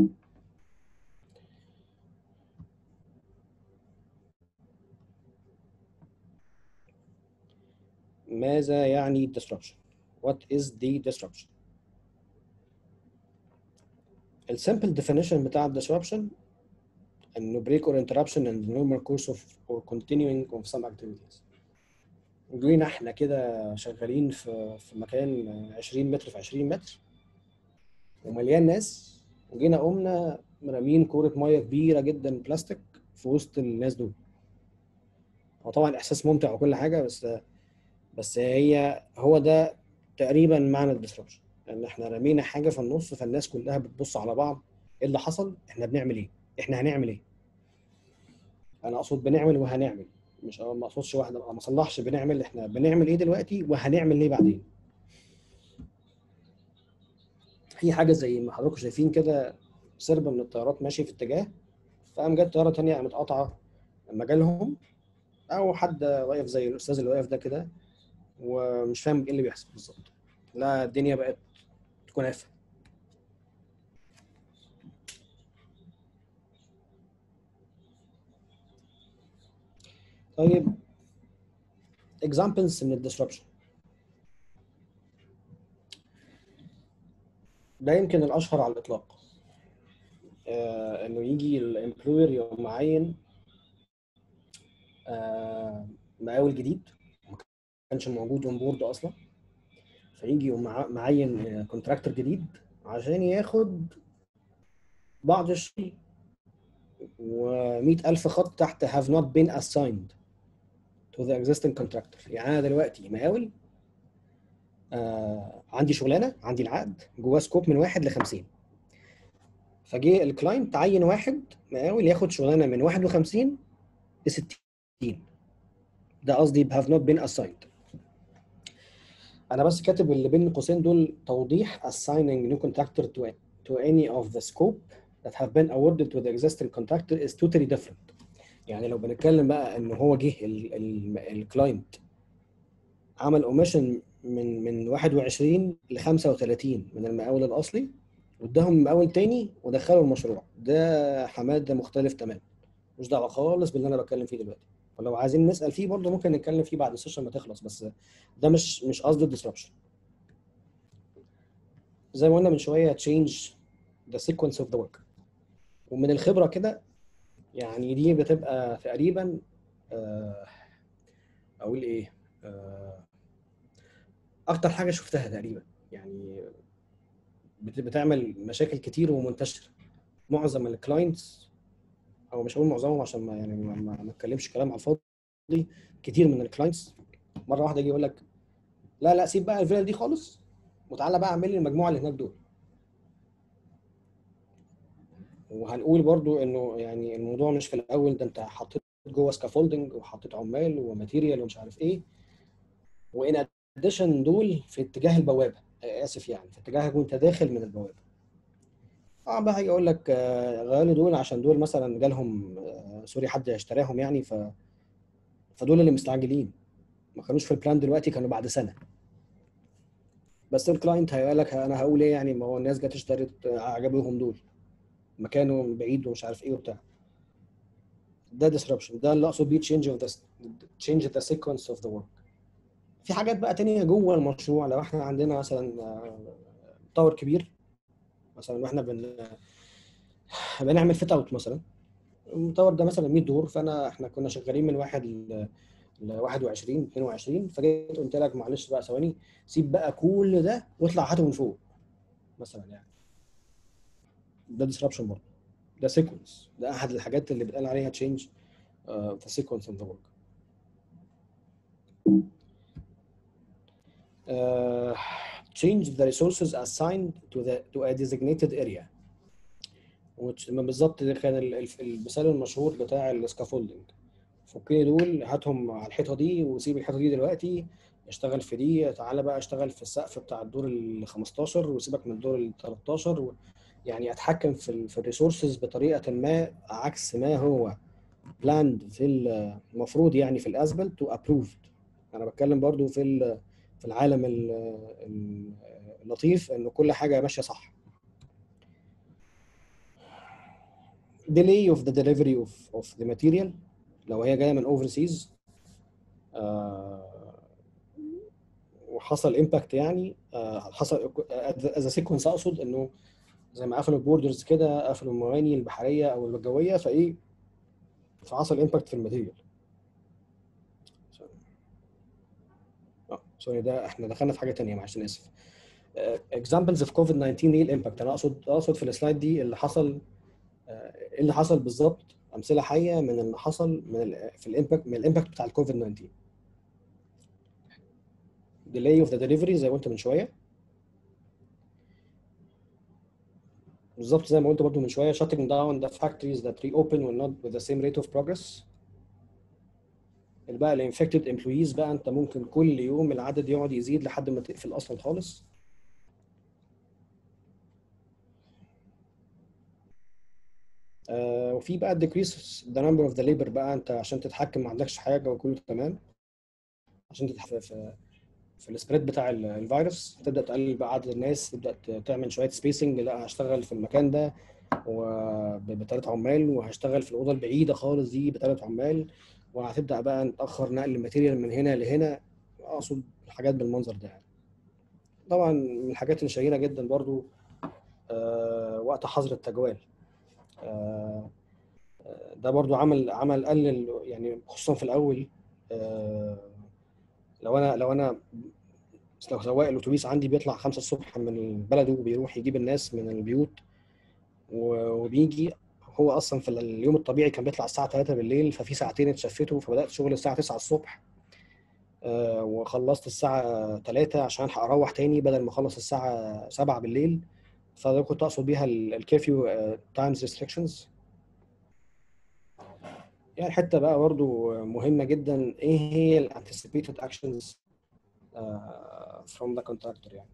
ماذا يعني disruption what is the disruption السمبل definition بتاع disruption انه break or interruption in the normal course of or continuing of some activities جينا احنا كده شغالين في في مكان 20 متر في 20 متر ومليان ناس وجينا قمنا مرمين كورة مية كبيرة جدا بلاستيك في وسط الناس دول هو طبعا احساس ممتع وكل حاجة بس بس هي هو ده تقريبا معنى الديسربشن ان احنا رمينا حاجه في النص فالناس كلها بتبص على بعض ايه اللي حصل احنا بنعمل ايه احنا هنعمل ايه انا اقصد بنعمل وهنعمل مش ما اقصدش واحده ما صلحش بنعمل احنا بنعمل ايه دلوقتي وهنعمل ايه بعدين في حاجه زي ما حضراتكم شايفين كده سرب من الطيارات ماشي في اتجاه فقام جت طياره تانية قامت قاطعه مجالهم او حد واقف زي الاستاذ اللي واقف ده كده ومش فاهم ايه اللي بيحصل بالظبط لا الدنيا بقت كنافه طيب examples من الديسربشن ده يمكن الاشهر على الاطلاق آه انه يجي الامبلوير يقوم معين آه مقاول جديد ما كانش موجود اون بورد اصلا فيجي يقوم مع- معين كونتراكتور جديد عشان ياخد بعض الشيء و ألف خط تحت have not been assigned to the existing contractor يعني أنا دلوقتي مقاول آه عندي شغلانة عندي العقد جواه سكوب من واحد ل 50 فجه الكلاينت عين واحد مقاول ياخد شغلانة من 51 ل 60 ده قصدي have not been assigned انا بس كاتب اللي بين قوسين دول توضيح assigning new contractor to, to any of the scope that have been awarded to the existing contractor is totally different يعني لو بنتكلم بقى ان هو جه الكلاينت عمل اوميشن من من 21 ل 35 من المقاول الاصلي واداهم مقاول تاني ودخلوا المشروع ده حماد ده مختلف تماما مش دعوه خالص باللي انا بتكلم فيه دلوقتي ولو عايزين نسال فيه برضه ممكن نتكلم فيه بعد السيشن ما تخلص بس ده مش مش قصد الديسربشن زي ما قلنا من شويه change the sequence of the work ومن الخبره كده يعني دي بتبقى تقريبا آه، اقول ايه آه، اكتر حاجه شفتها تقريبا يعني بت- بتعمل مشاكل كتير ومنتشره معظم الكلاينتس او مش هقول معظمهم عشان ما يعني ما ما- ما اتكلمش كلام على الفاضي كتير من الكلاينتس مره واحده يجي يقول لك لا لا سيب بقى الفيلا دي خالص وتعالى بقى اعمل لي المجموعه اللي هناك دول وهنقول برضو انه يعني الموضوع مش في الاول ده انت حطيت جوه سكافولدنج وحطيت عمال وماتيريال ومش عارف ايه وان اديشن دول في اتجاه البوابه آه، اسف يعني في اتجاه وانت داخل من البوابه اه بقى هيجي يقول لك آه، غيروا دول عشان دول مثلا جالهم آه، سوري حد اشتراهم يعني ف فدول اللي مستعجلين ما كانوش في البلان دلوقتي كانوا بعد سنه بس الكلاينت هيقول لك انا هقول ايه يعني ما هو الناس جت اشترت آه، عجبهم دول مكانه بعيد ومش عارف ايه وبتاع ده disruption ده اللي اقصد بيه change of the change the sequence of the work في حاجات بقى تانية جوه المشروع لو احنا عندنا مثلا آه، طور كبير مثلا واحنا بن بنعمل فيت اوت مثلا المطور ده مثلا 100 دور فانا احنا كنا شغالين من واحد ل ل 21 22 فجيت قلت لك معلش بقى ثواني سيب بقى كل ده واطلع هاته من فوق مثلا يعني ده disruption برضه ده سيكونس ده احد الحاجات اللي بيتقال عليها change uh, the sequence of the work uh, change the resources assigned to the to a designated area which ما بالظبط ده كان ال- ال- المثال المشهور بتاع السكافولدنج فكني دول هاتهم على الحيطه دي وسيب الحيطه دي دلوقتي اشتغل في دي تعالى بقى اشتغل في السقف بتاع الدور ال 15 وسيبك من الدور ال 13 و... يعني اتحكم في ال في الريسورسز بطريقه ما عكس ما هو بلاند في ال- المفروض يعني في الاسبل تو ابروفد انا بتكلم برضو في ال- في العالم ال- ال- اللطيف انه كل حاجه ماشيه صح delay of the delivery of of the material لو هي جايه من overseas آه وحصل امباكت يعني آه حصل از سيكونس اقصد انه زي ما قفلوا البوردرز كده قفلوا المواني البحريه او الجويه فايه فحصل امباكت في الماتيريال اه سوري ده احنا دخلنا في حاجه ثانيه معلش انا اسف اكزامبلز اوف كوفيد 19 ايه الامباكت انا اقصد اقصد في السلايد دي اللي حصل آه، ايه اللي حصل بالظبط امثله حيه من اللي حصل من ال في الامباكت من الامباكت بتاع الكوفيد 19 delay of the delivery زي ما قلت من شويه بالظبط زي ما قلت برضو من شويه shutting down the factories that reopen will not with the same rate of progress اللي بقى الانفكتد امبلويز بقى انت ممكن كل يوم العدد يقعد يزيد لحد ما تقفل اصلا خالص آه وفي بقى decrease the number of the labor بقى انت عشان تتحكم ما عندكش حاجه وكله تمام عشان تتحكم في في السبريد بتاع ال- الفيروس تبدا تقلل بقى عدد الناس تبدا ت- تعمل شويه سبيسنج لا هشتغل في المكان ده وبثلاث عمال وهشتغل في الاوضه البعيده خالص دي بثلاث عمال وهتبدا بقى نتاخر نقل الماتيريال من هنا لهنا اقصد حاجات بالمنظر ده يعني طبعا من الحاجات الشهيره جدا برضو آه وقت حظر التجوال آه آه، ده برضو عمل عمل قلل يعني خصوصا في الاول آه لو انا لو انا لو سواق الاتوبيس عندي بيطلع 5 الصبح من بلده وبيروح يجيب الناس من البيوت و- وبيجي هو اصلا في اليوم الطبيعي كان بيطلع الساعه 3 بالليل ففي ساعتين اتشفتوا فبدات شغل الساعه 9 الصبح آه، وخلصت الساعه 3 عشان الحق اروح تاني بدل ما اخلص الساعه 7 بالليل فده كنت اقصد بيها الكيرفيو تايمز ريستريكشنز يعني حته بقى برضو مهمه جدا ايه هي الانتسيبيتد اكشنز from the contractor يعني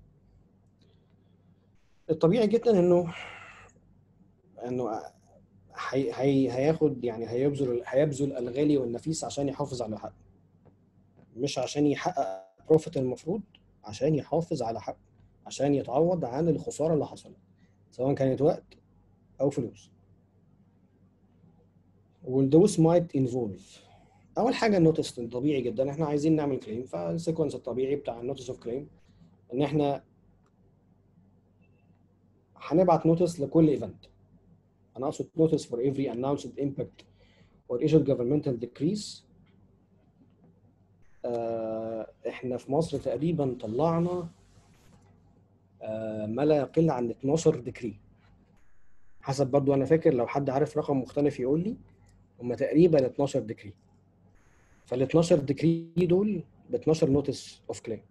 الطبيعي جدا انه انه هي هي هياخد يعني هيبذل هيبذل الغالي والنفيس عشان يحافظ على حقه مش عشان يحقق بروفيت المفروض عشان يحافظ على حقه عشان يتعوض عن الخساره اللي حصلت سواء كانت وقت او فلوس والدوس مايت انفولف اول حاجه النوتس طبيعي جدا احنا عايزين نعمل كليم فالسيكونس الطبيعي بتاع النوتس اوف كليم ان احنا هنبعت نوتس لكل ايفنت انا اقصد notice for every announced impact or issued governmental decrease آه، احنا في مصر تقريبا طلعنا آه، ما لا يقل عن 12 ديكري حسب برضو انا فاكر لو حد عارف رقم مختلف يقول لي هم تقريبا 12 ديكري فال 12 ديكري دول ب 12 نوتس اوف كليم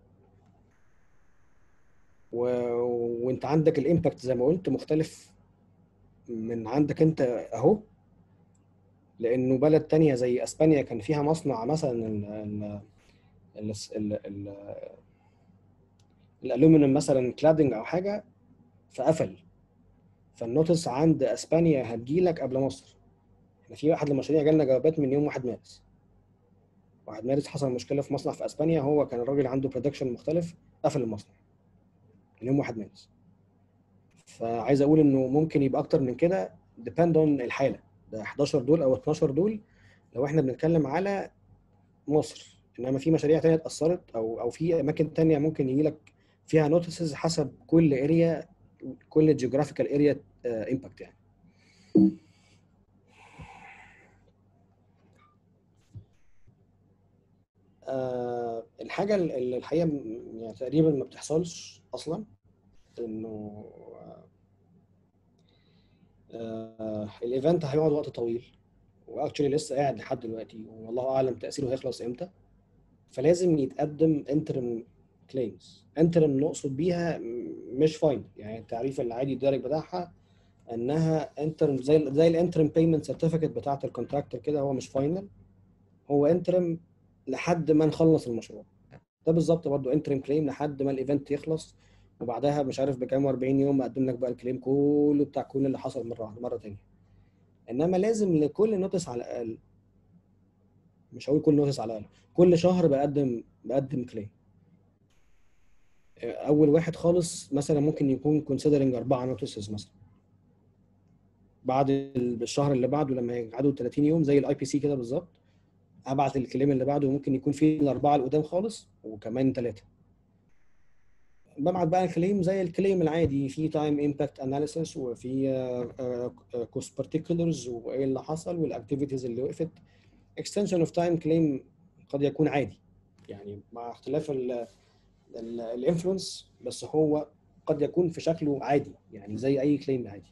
و... وانت عندك الامباكت زي ما قلت مختلف من عندك انت اهو لانه بلد تانية زي اسبانيا كان فيها مصنع مثلا ال ال ال ال ال الالومنيوم مثلا كلادنج او حاجه فقفل فالنوتس عند اسبانيا هتجيلك قبل مصر احنا في واحد المشاريع جالنا جوابات من يوم 1 مارس 1 مارس حصل مشكله في مصنع في اسبانيا هو كان الراجل عنده برودكشن مختلف قفل المصنع من يوم 1 مارس فعايز اقول انه ممكن يبقى اكتر من كده ديبند اون الحاله ده 11 دول او 12 دول لو احنا بنتكلم على مصر انما في مشاريع تانية اتاثرت او او في اماكن تانية ممكن يجي لك فيها نوتسز حسب كل اريا كل جيوغرافيكال اريا امباكت يعني آه الحاجه اللي الحقيقه م- يعني تقريبا ما بتحصلش اصلا انه آه الايفنت هيقعد وقت طويل واكشلي لسه قاعد لحد دلوقتي والله اعلم تاثيره هيخلص امتى فلازم يتقدم انترم كليمز انترم نقصد بيها م- مش فاينل يعني التعريف العادي الدارج بتاعها انها انترم زي زي الانترم بيمنت سيرتيفيكت بتاعت الكونتراكتور كده هو مش فاينل هو انترم لحد ما نخلص المشروع ده بالظبط برضه انترم كليم لحد ما الايفنت يخلص وبعدها مش عارف بكام 40 يوم اقدم لك بقى الكليم كله بتاع كل اللي حصل مره واحده مره تانية انما لازم لكل نوتس على الاقل مش هقول كل نوتس على الاقل كل شهر بقدم بقدم كليم اول واحد خالص مثلا ممكن يكون كونسيدرنج اربعه نوتسز مثلا بعد ال- الشهر اللي بعده لما يقعدوا 30 يوم زي الاي بي سي كده بالظبط ابعت الكليم اللي بعده ممكن يكون فيه الاربعه القدام خالص وكمان ثلاثه ببعت بقى الكليم زي الكليم العادي في تايم امباكت اناليسيس وفي كوست بارتيكولرز وايه اللي حصل والاكتيفيتيز اللي وقفت اكستنشن اوف تايم كليم قد يكون عادي يعني مع اختلاف الانفلونس بس هو قد يكون في شكله عادي يعني زي اي كليم عادي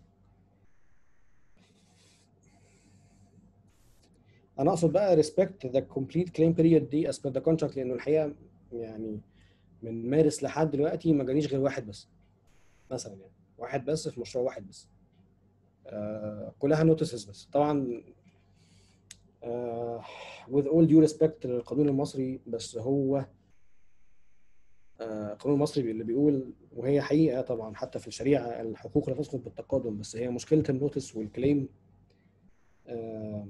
انا اقصد بقى respect the complete claim period دي as per the contract لانه الحقيقه يعني من مارس لحد دلوقتي ما جاليش غير واحد بس مثلا يعني واحد بس في مشروع واحد بس آه كلها نوتسز بس طبعا آه with all due respect للقانون المصري بس هو آه، القانون المصري اللي بيقول وهي حقيقه طبعا حتى في الشريعه الحقوق لا تسقط بالتقادم بس هي مشكله النوتس والكليم آه،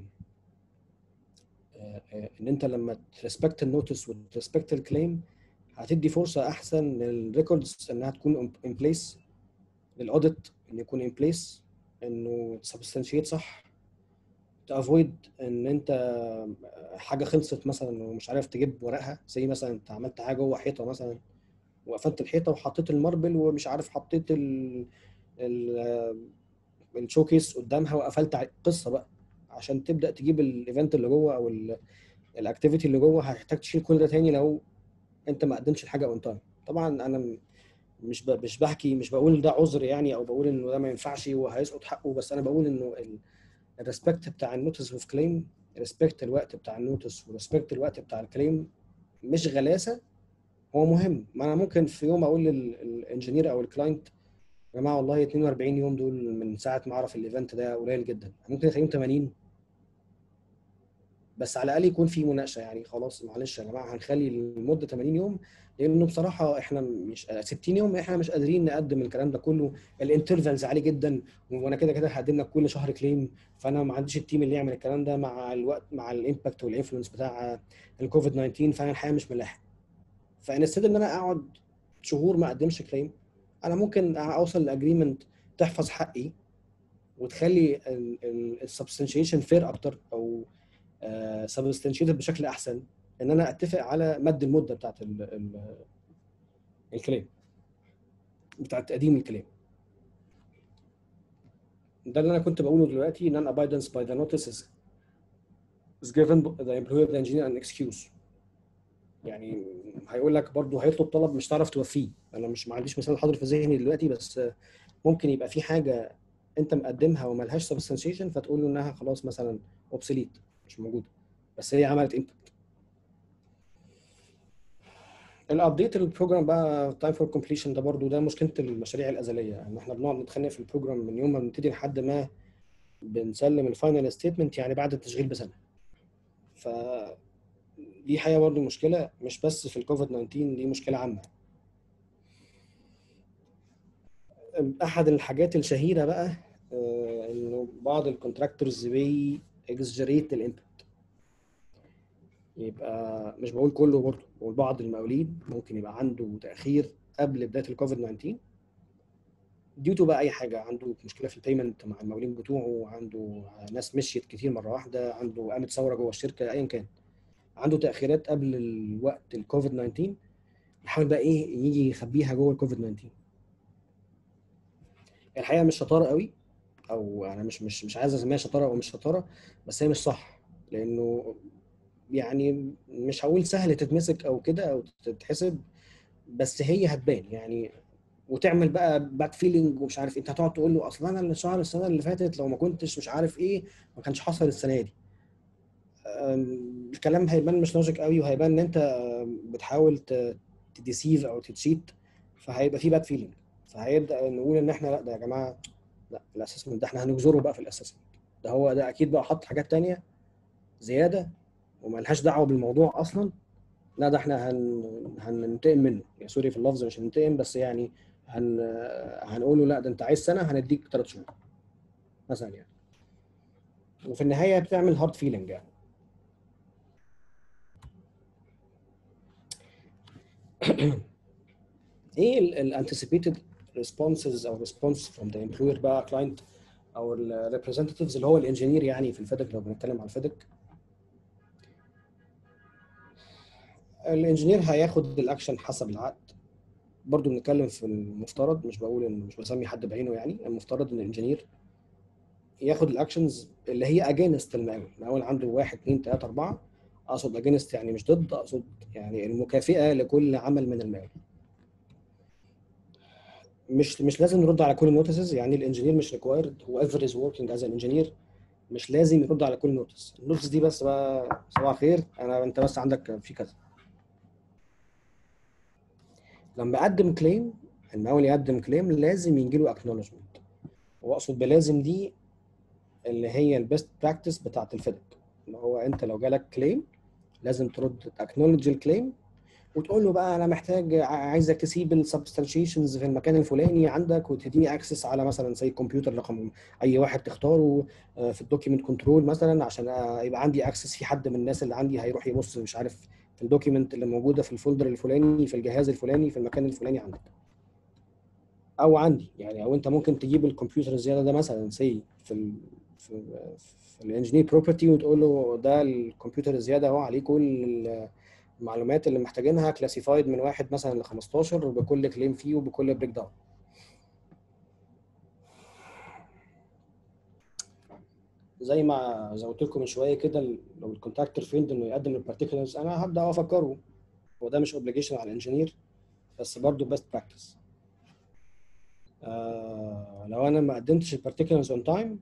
آه، آه، ان انت لما تريسبكت النوتس وتريسبكت الكليم هتدي فرصه احسن للريكوردز انها تكون ان بليس للاوديت ان يكون ان بليس انه تسبستنشيت صح تافويد ان انت حاجه خلصت مثلا ومش عارف تجيب ورقها زي مثلا انت عملت حاجه جوه حيطه مثلا وقفلت الحيطه وحطيت الماربل ومش عارف حطيت ال ال الشوكيس قدامها وقفلت ع- قصه بقى عشان تبدا تجيب الايفنت اللي جوه او الاكتيفيتي اللي جوه هتحتاج تشيل كل ده تاني لو انت ما قدمتش الحاجه اون تايم طبعا انا م- مش ب- مش بحكي مش بقول ده عذر يعني او بقول انه ده ما ينفعش وهيسقط حقه بس انا بقول انه الريسبكت بتاع النوتس اوف كليم ريسبكت الوقت بتاع النوتس وريسبكت الوقت بتاع الكليم مش غلاسه هو مهم ما انا ممكن في يوم اقول للانجينير او الكلاينت يا جماعه والله 42 يوم دول من ساعه ما اعرف الايفنت ده قليل جدا ممكن اخليهم 80 بس على الاقل يكون في مناقشه يعني خلاص معلش يا جماعه هنخلي المده 80 يوم لانه بصراحه احنا مش 60 يوم احنا مش قادرين نقدم الكلام ده كله الانترفالز عالي جدا وانا كده كده هقدم لك كل شهر كليم فانا ما عنديش التيم اللي يعمل الكلام ده مع الوقت مع الامباكت والانفلونس بتاع الكوفيد 19 فانا الحقيقه مش ملاحق فانستد ان انا اقعد شهور ما اقدمش كليم انا ممكن اوصل لاجريمنت تحفظ حقي وتخلي السبستنشيشن فير اكتر او سبستنشيتد بشكل احسن ان انا اتفق على مد المده بتاعت ال ال الكليم بتاعت تقديم الكليم ده اللي انا كنت بقوله دلوقتي non abidance by the notice is, is given the employer the engineer an excuse يعني هيقول لك برضه هيطلب طلب مش هتعرف توفيه انا مش ما عنديش مثال حاضر في ذهني دلوقتي بس ممكن يبقى في حاجه انت مقدمها وملهاش سبستنشيشن فتقول له انها خلاص مثلا اوبسوليت مش موجوده بس هي عملت امباكت الابديت البروجرام بقى تايم فور كومبليشن ده برضو ده مشكله المشاريع الازليه ان احنا بنقعد نتخانق في البروجرام من يوم ما بنبتدي لحد ما بنسلم الفاينل ستيتمنت يعني بعد التشغيل بسنه ف دي حقيقه برضو مشكله مش بس في الكوفيد 19 دي مشكله عامه احد الحاجات الشهيره بقى آه، انه بعض الكونتراكتورز بي اكزجريت الامباكت يبقى مش بقول كله برضه بقول بعض المواليد ممكن يبقى عنده تاخير قبل بدايه الكوفيد 19 ديو تو بقى اي حاجه عنده مشكله في البيمنت مع المقاولين بتوعه عنده ناس مشيت كتير مره واحده عنده قامت ثوره جوه الشركه ايا كان عنده تاخيرات قبل الوقت الكوفيد 19 يحاول بقى ايه يجي يخبيها جوه الكوفيد 19 الحقيقه مش شطاره قوي او انا مش مش مش عايز اسميها شطاره او مش شطاره بس هي مش صح لانه يعني مش هقول سهل تتمسك او كده او تتحسب بس هي هتبان يعني وتعمل بقى باك فيلينج ومش عارف انت هتقعد تقول له اصل انا الشهر السنه اللي فاتت لو ما كنتش مش عارف ايه ما كانش حصل السنه دي أم، الكلام هيبان مش لوجيك قوي وهيبان ان انت بتحاول ت- تديسيف او تتشيت فهيبقى في باك فيلينج فهيبدا نقول ان احنا لا ده يا جماعه لا الاسسمنت ده احنا هنجزره بقى في الاسسمنت ده هو ده اكيد بقى حط حاجات تانية زياده وملهاش دعوه بالموضوع اصلا لا ده احنا هن... هننتقم منه يعني سوري في اللفظ مش هننتقم بس يعني هن... هنقول له لا ده انت عايز سنه هنديك ثلاث شهور مثلا يعني وفي النهايه بتعمل هارد فيلينج يعني ايه الانتسيبيتد responses او response from the employer بقى client او ال representatives اللي هو الانجينير يعني في الفيدك لو بنتكلم على الفيدك الانجينير هياخد الاكشن حسب العقد برضو بنتكلم في المفترض مش بقول ان مش بسمي حد بعينه يعني المفترض ان الانجينير ياخد الاكشنز اللي هي اجينست المقاول المقاول عنده واحد اثنين ثلاثه اربعه اقصد اجينست يعني مش ضد اقصد يعني المكافئه لكل عمل من المقاول مش مش لازم نرد على كل النوتسز يعني الانجينير مش ريكوايرد هو ايفر از وركينج از انجينير مش لازم يرد على كل نوتس النوتس دي بس بقى صباح الخير انا انت بس عندك في كذا لما اقدم كليم المقاول يقدم كليم لازم يجي له اكنولجمنت واقصد بلازم دي اللي هي البيست براكتس بتاعت الفيدك اللي هو انت لو جالك كليم لازم ترد تاكنولج الكليم وتقول له بقى انا محتاج ع- عايزك تسيب السبستانشيشنز في المكان الفلاني عندك وتديني اكسس على مثلا زي كمبيوتر رقم اي واحد تختاره آه، في الدوكيمنت كنترول مثلا عشان آه، يبقى عندي اكسس في حد من الناس اللي عندي هيروح يبص مش عارف في الدوكيمنت اللي موجوده في الفولدر الفلاني في الجهاز الفلاني في المكان الفلاني عندك او عندي يعني او انت ممكن تجيب الكمبيوتر الزياده ده مثلا سي في ال في, في الانجينير بروبرتي وتقول له ده الكمبيوتر الزياده اهو عليه كل المعلومات اللي محتاجينها كلاسيفايد من واحد مثلا ل 15 بكل كليم فيه وبكل بريك داون زي ما زي ما قلت لكم من شويه كده لو الكونتاكتور فيلد انه يقدم البارتيكولرز انا هبدا افكره هو ده مش اوبليجيشن على الانجينير بس برضه بيست براكتس آه لو انا ما قدمتش البارتيكولرز اون تايم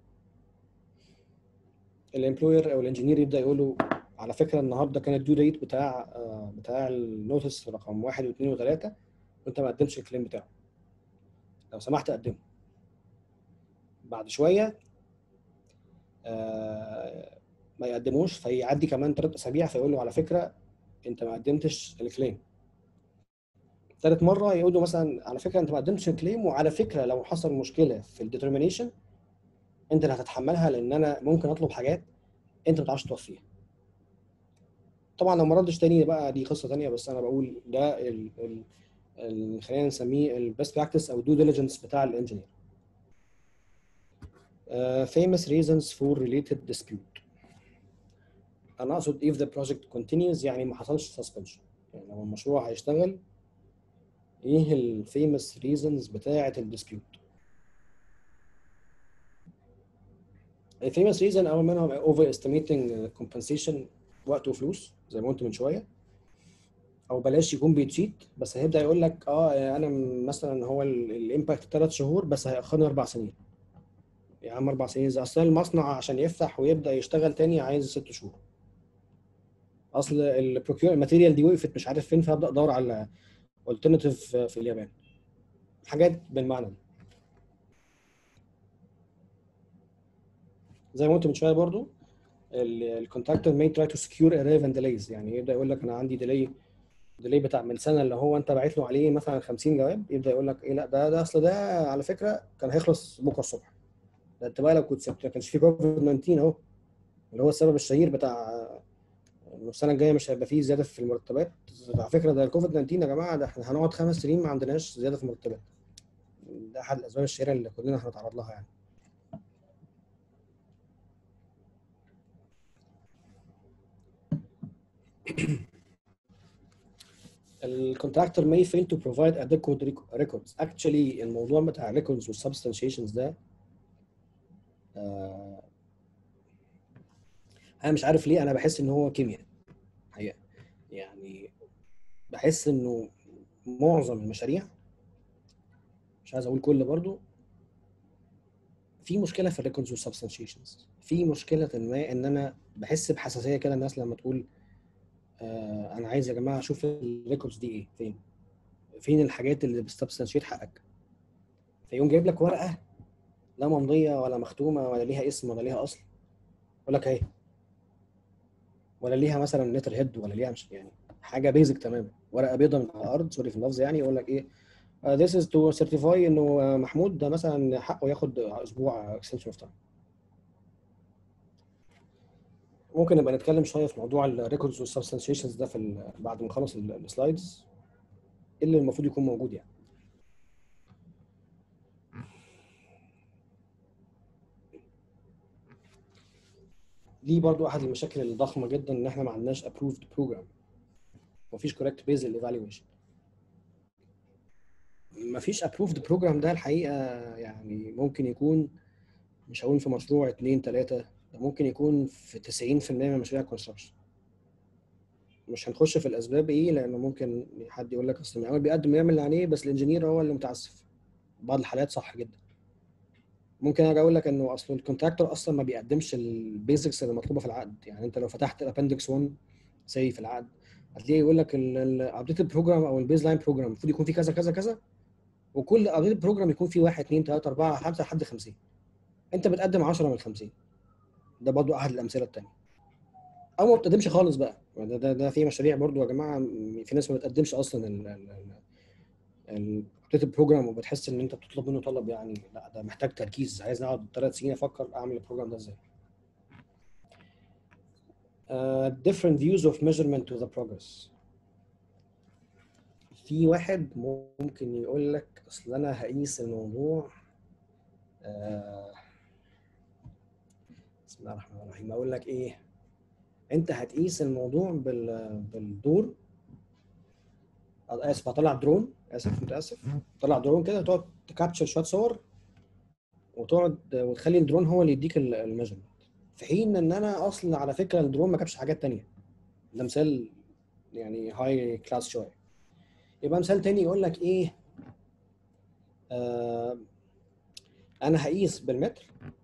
الامبلوير او الانجينير يبدا يقول له على فكره النهارده كان الديو ديت بتاع آه بتاع النوتس رقم واحد واثنين وثلاثه وانت ما قدمتش الكليم بتاعه لو سمحت قدمه بعد شويه آه ما يقدموش فيعدي كمان ثلاث اسابيع فيقول له على فكره انت ما قدمتش الكليم ثالث مره يقول له مثلا على فكره انت ما قدمتش الكليم وعلى فكره لو حصل مشكله في الديترمينيشن انت اللي هتتحملها لان انا ممكن اطلب حاجات انت ما تعرفش توفيها طبعا لو ما ردش تاني بقى دي قصه تانيه بس انا بقول ده ال ال ال خلينا نسميه البيست براكتس او دو ديليجنس بتاع الانجينير Uh, famous reasons for related dispute انا اقصد if the project continues يعني ما حصلش suspension يعني لو المشروع هيشتغل ايه ال famous reasons بتاعة الديسبيوت ال famous reason اول منهم over estimating compensation وقت وفلوس زي ما قلت من شويه او بلاش يكون بيتشيت بس هيبدا يقول لك اه انا مثلا هو الامباكت ثلاث شهور بس هيأخرني اربع سنين يا عم اربع سنين زي اصل المصنع عشان يفتح ويبدا يشتغل تاني عايز ست شهور اصل البروكيور الماتيريال دي وقفت مش عارف فين فابدا ادور على الترناتيف في اليابان حاجات بالمعنى ده زي ما قلت من شويه برضو الكونتراكتور may try to secure irrelevant delays يعني يبدا يقول لك انا عندي ديلي ديلي بتاع من سنه اللي هو انت باعت له عليه مثلا 50 جواب يبدا يقول لك ايه لا ده ده اصل ده على فكره كان هيخلص بكره الصبح ده انت بقى لو كنت سبت ما كانش في كوفيد 19 اهو اللي هو السبب الشهير بتاع إنه السنه الجايه مش هيبقى فيه زياده في المرتبات على فكره ده الكوفيد 19 يا جماعه ده احنا هنقعد خمس سنين ما عندناش زياده في المرتبات ده احد الاسباب الشهيره اللي كلنا هنتعرض لها يعني الكونتراكتور may fail to provide adequate rec- records actually الموضوع بتاع records والsubstantiations ده آه انا مش عارف ليه انا بحس ان هو كيمياء حقيقه يعني بحس انه معظم المشاريع مش عايز اقول كل برضو في مشكله في الريكوردز والسبستانشيشنز في مشكله ما ان انا بحس بحساسيه كده الناس لما تقول آه انا عايز يا جماعه اشوف الريكوردز دي ايه فين فين الحاجات اللي بتستبستانشيت حقك فيقوم جايب لك ورقه لا ممضيه ولا مختومه ولا ليها اسم ولا ليها اصل يقول لك اهي ولا ليها مثلا لتر هيد ولا ليها مش يعني حاجه بيزك تماما ورقه بيضه من على الارض سوري في اللفظ يعني يقول لك ايه uh, this is to certify انه آه، محمود ده مثلا حقه ياخد اسبوع extension of time ممكن نبقى نتكلم شويه في موضوع الريكوردز والسبستانشيشنز ده في ال- بعد ما نخلص ال- السلايدز إيه اللي المفروض يكون موجود يعني دي برضو احد المشاكل الضخمه جدا ان احنا ما عندناش approved program مفيش correct basal evaluation مفيش approved program ده الحقيقه يعني ممكن يكون مش هقول في مشروع اتنين تلاته ده ممكن يكون في 90% من مشاريع الكونستراكشن مش هنخش في الاسباب ايه لانه ممكن حد يقول لك اصل المعمار بيقدم ويعمل اللي عليه بس الانجينير هو اللي متعسف بعض الحالات صح جدا ممكن اجي اقول لك انه اصل الكونتراكتور اصلا ما بيقدمش البيزكس اللي مطلوبه في العقد يعني انت لو فتحت الابندكس 1 سي في العقد هتلاقيه يقول لك الابديت بروجرام او البيز لاين بروجرام المفروض يكون فيه كذا كذا كذا وكل ابديت بروجرام يكون فيه 1 2 3 4 5 لحد 50 انت بتقدم 10 من 50 ده برضو احد الامثله الثانيه او ما بتقدمش خالص بقى ده ده, ده في مشاريع برضو يا جماعه م- في ناس ما بتقدمش اصلا ال ال ال الابديت بروجرام وبتحس ان انت بتطلب منه طلب يعني لا ده محتاج تركيز عايز اقعد ثلاث سنين افكر اعمل البروجرام ده ازاي uh, different views of measurement to the progress في واحد ممكن يقول لك اصل انا هقيس الموضوع آه، بسم الله الرحمن الرحيم اقول لك ايه انت هتقيس الموضوع بال بالدور آه، اسف هطلع درون اسف متاسف طلع درون كده تقعد تكابتشر شويه صور وتقعد وتخلي الدرون هو اللي يديك الميجرمنت في حين ان انا اصلا على فكره الدرون ما جابش حاجات تانية ده مثال يعني هاي كلاس شويه يبقى مثال تاني يقول لك ايه آه انا هقيس بالمتر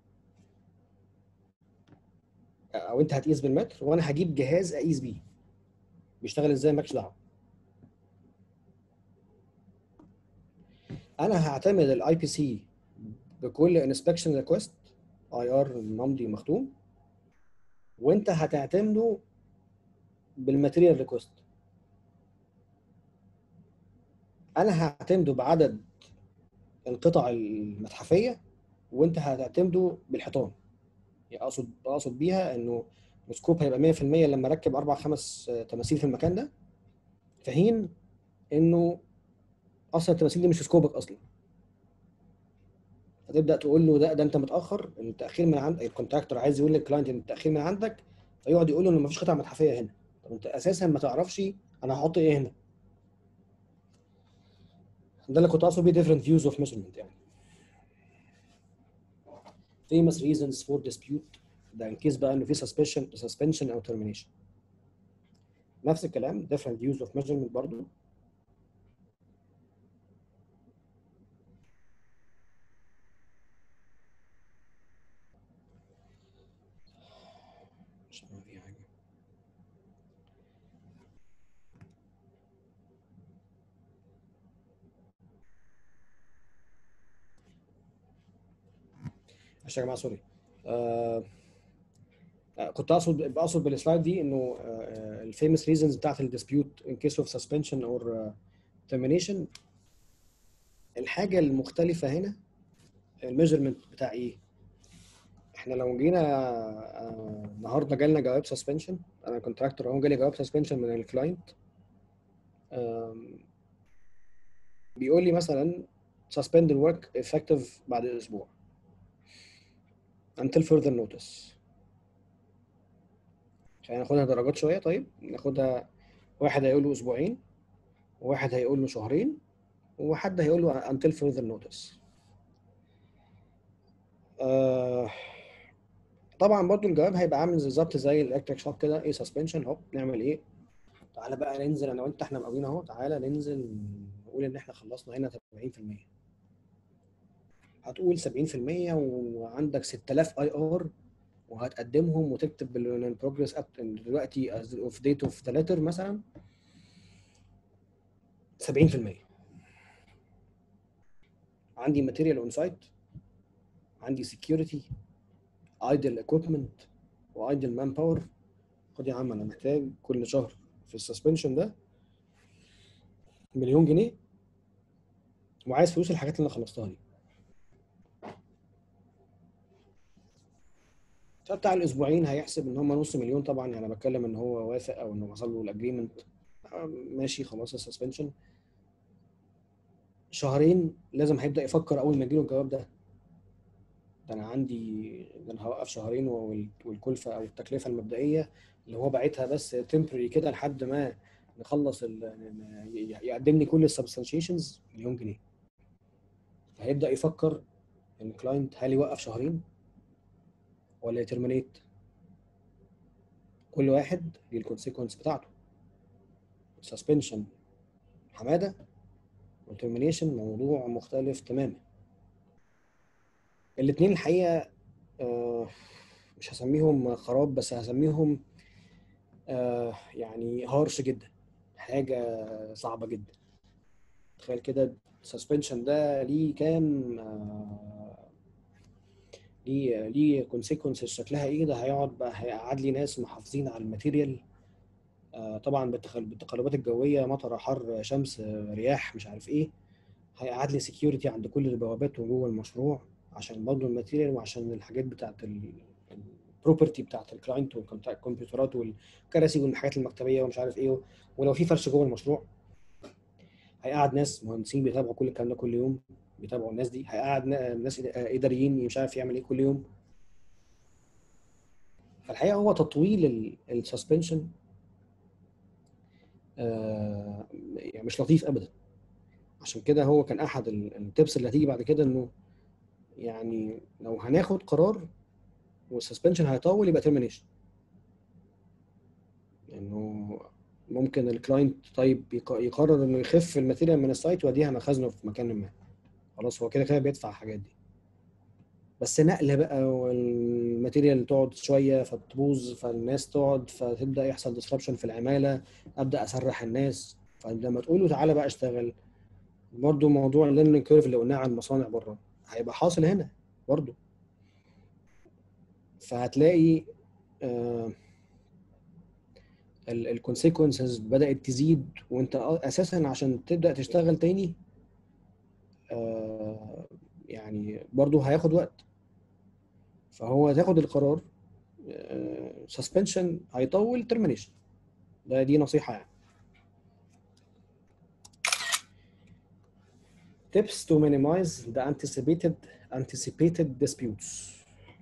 او انت هتقيس بالمتر وانا هجيب جهاز اقيس بيه بيشتغل ازاي مالكش دعوه انا هعتمد الاي بي سي بكل انسبكشن ريكوست اي ار ممضي مختوم وانت هتعتمده بالماتيريال ريكوست انا هعتمده بعدد القطع المتحفيه وانت هتعتمده بالحيطان يعني اقصد اقصد بيها انه السكوب هيبقى 100% لما اركب اربع خمس تماثيل في المكان ده في حين انه اصلا التماثيل دي مش في سكوبك اصلا فتبدا تقول له ده ده انت متاخر التاخير من عند الكونتراكتور عايز يقول للكلاينت ان التاخير من عندك فيقعد يقول له ان مفيش قطع متحفيه هنا طب انت اساسا ما تعرفش انا هحط ايه هنا ده اللي كنت اقصد بيه different views of measurement يعني famous reasons for dispute ده ان كيس بقى انه في suspension suspension او termination نفس الكلام different views of measurement برضو مش عارف في حاجة معلش يا جماعه سوري آه آه، كنت اقصد بقصد بالسلايد دي انه الفيمس ريزونز بتاعت الديسبيوت ان كيس اوف سسبنشن اور ترمينيشن الحاجه المختلفه هنا الميجرمنت بتاع ايه؟ احنا لو جينا آه، النهارده جالنا جواب سسبنشن انا كونتراكتور اهو جالي جواب سسبنشن من الكلاينت آم، بيقول لي مثلا suspend the work effective بعد اسبوع until further notice خلينا ناخدها درجات شويه طيب ناخدها واحد هيقول له اسبوعين وواحد هيقول له شهرين وحد هيقول له until further notice آه طبعا برضو الجواب هيبقى عامل بالظبط زي الالكتريك شوك كده ايه سسبنشن هوب نعمل ايه تعالى بقى ننزل انا وانت احنا مقاولين اهو تعالى ننزل نقول ان احنا خلصنا هنا 70% هتقول 70% وعندك 6000 اي ار وهتقدمهم وتكتب البروجرس اب دلوقتي اوف ديت اوف ذا ليتر مثلا 70% عندي ماتيريال اون سايت عندي سكيورتي ايدل اكويبمنت وايدل مان باور خد يا عم انا محتاج كل شهر في السسبنشن ده مليون جنيه وعايز فلوس الحاجات اللي انا خلصتها دي فبتاع الاسبوعين هيحسب ان هم نص مليون طبعا يعني انا بتكلم ان هو وافق او انه وصل له الاجريمنت ماشي خلاص السسبنشن شهرين لازم هيبدا يفكر اول ما يجيله الجواب ده ده انا عندي ده انا هوقف شهرين وال- والكلفه او التكلفه المبدئيه اللي هو باعتها بس تمبرري كده لحد ما نخلص ال- ي- يقدم لي كل السبستانشيشنز مليون جنيه هيبدا يفكر ان الكلاينت هل يوقف شهرين ولا يترمينيت كل واحد ليه الكونسيكونس بتاعته سسبنشن حماده والترمينيشن موضوع مختلف تماما الاثنين الحقيقه آه، مش هسميهم خراب بس هسميهم آه، يعني هارش جدا حاجه صعبه جدا تخيل كده السسبنشن ده ليه كام آه، ليه ليه كونسيكونسز شكلها ايه ده هيقعد بقى هيقعد لي ناس محافظين على الماتيريال آه، طبعا بالتخل- بالتقلبات الجويه مطر حر شمس آه، رياح مش عارف ايه هيقعد لي سكيورتي عند كل البوابات وجوه المشروع عشان برضه الماتيريال وعشان الحاجات بتاعت البروبرتي بتاعت الكلاينت والكمبيوترات والكراسي والحاجات المكتبيه ومش عارف ايه ولو في فرش جوه المشروع هيقعد ناس مهندسين بيتابعوا كل الكلام ده كل يوم بيتابعوا الناس دي هيقعد نا- ناس إد- اداريين مش عارف يعمل ايه كل يوم فالحقيقه هو تطويل السسبنشن يعني مش لطيف ابدا عشان كده هو كان احد التبس اللي هتيجي بعد كده انه يعني لو هناخد قرار والسسبنشن هيطول يبقى ترمينيشن لانه ممكن الكلاينت طيب يق- يقرر انه يخف الماتيريال من السايت ويوديها مخازنه في مكان ما خلاص هو كده كده بيدفع الحاجات دي بس نقل بقى والماتيريال تقعد شويه فتبوظ فالناس تقعد فتبدا يحصل ديسربشن في العماله ابدا اسرح الناس فلما تقول له تعالى بقى اشتغل برضه موضوع الليرنينج كيرف اللي قلناه عن المصانع بره هيبقى حاصل هنا برضه فهتلاقي آه الكونسيكونسز بدات تزيد وانت اساسا عشان تبدا تشتغل تاني آه يعني برضه هياخد وقت فهو تاخد القرار سسبنشن هيطول ترمينيشن ده دي نصيحه يعني tips to minimize the anticipated anticipated disputes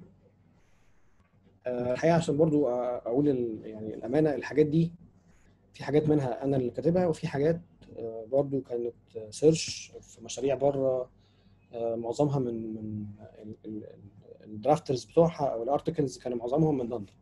آه، الحقيقه عشان برضو آه، اقول ال- يعني الامانه الحاجات دي في حاجات منها انا اللي كاتبها وفي حاجات آه، برضو كانت سيرش في مشاريع بره آه، معظمها من من الدرافترز بتوعها او الارتكلز كانوا معظمهم من لندن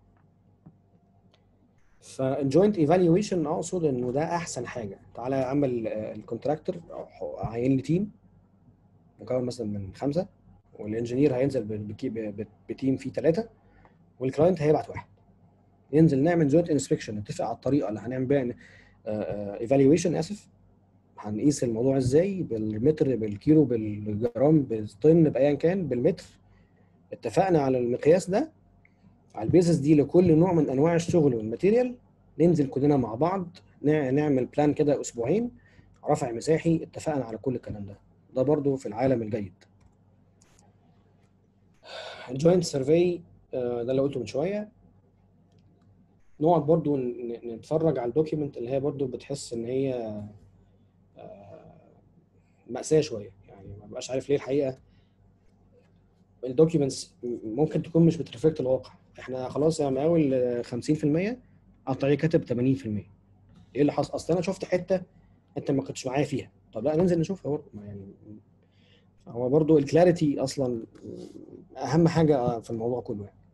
فالجوينت ايفالويشن اقصد انه ده احسن حاجه تعالى يا عم الكونتراكتور عين لي تيم مكون مثلا من خمسه والانجينير هينزل ب- بكي- ب- ب- بتيم فيه ثلاثه والكلاينت هيبعت واحد ينزل نعمل جوينت انسبكشن نتفق على الطريقه اللي هنعمل بيها ايفالويشن اسف هنقيس الموضوع ازاي بالمتر بالكيلو بالجرام بالطن بايا كان بالمتر اتفقنا على المقياس ده على البيزس دي لكل نوع من انواع الشغل والماتيريال ننزل كلنا مع بعض نع- نعمل بلان كده اسبوعين رفع مساحي اتفقنا على كل الكلام ده ده برضو في العالم الجيد الجوينت سيرفي آه، ده اللي قلته من شويه نقعد برضو ن- نتفرج على الدوكيمنت اللي هي برضو بتحس ان هي آه، مأساة شويه يعني ما بقاش عارف ليه الحقيقه الدوكيومنتس ممكن تكون مش بترفلكت الواقع احنا خلاص يا مقاول آه، 50% هتلاقيه كاتب 80% ايه اللي حصل اصل انا شفت حته انت ما كنتش معايا فيها طب لا ننزل نشوفها برضه ما يعني هو برضه الكلاريتي اصلا اهم حاجه في الموضوع كله يعني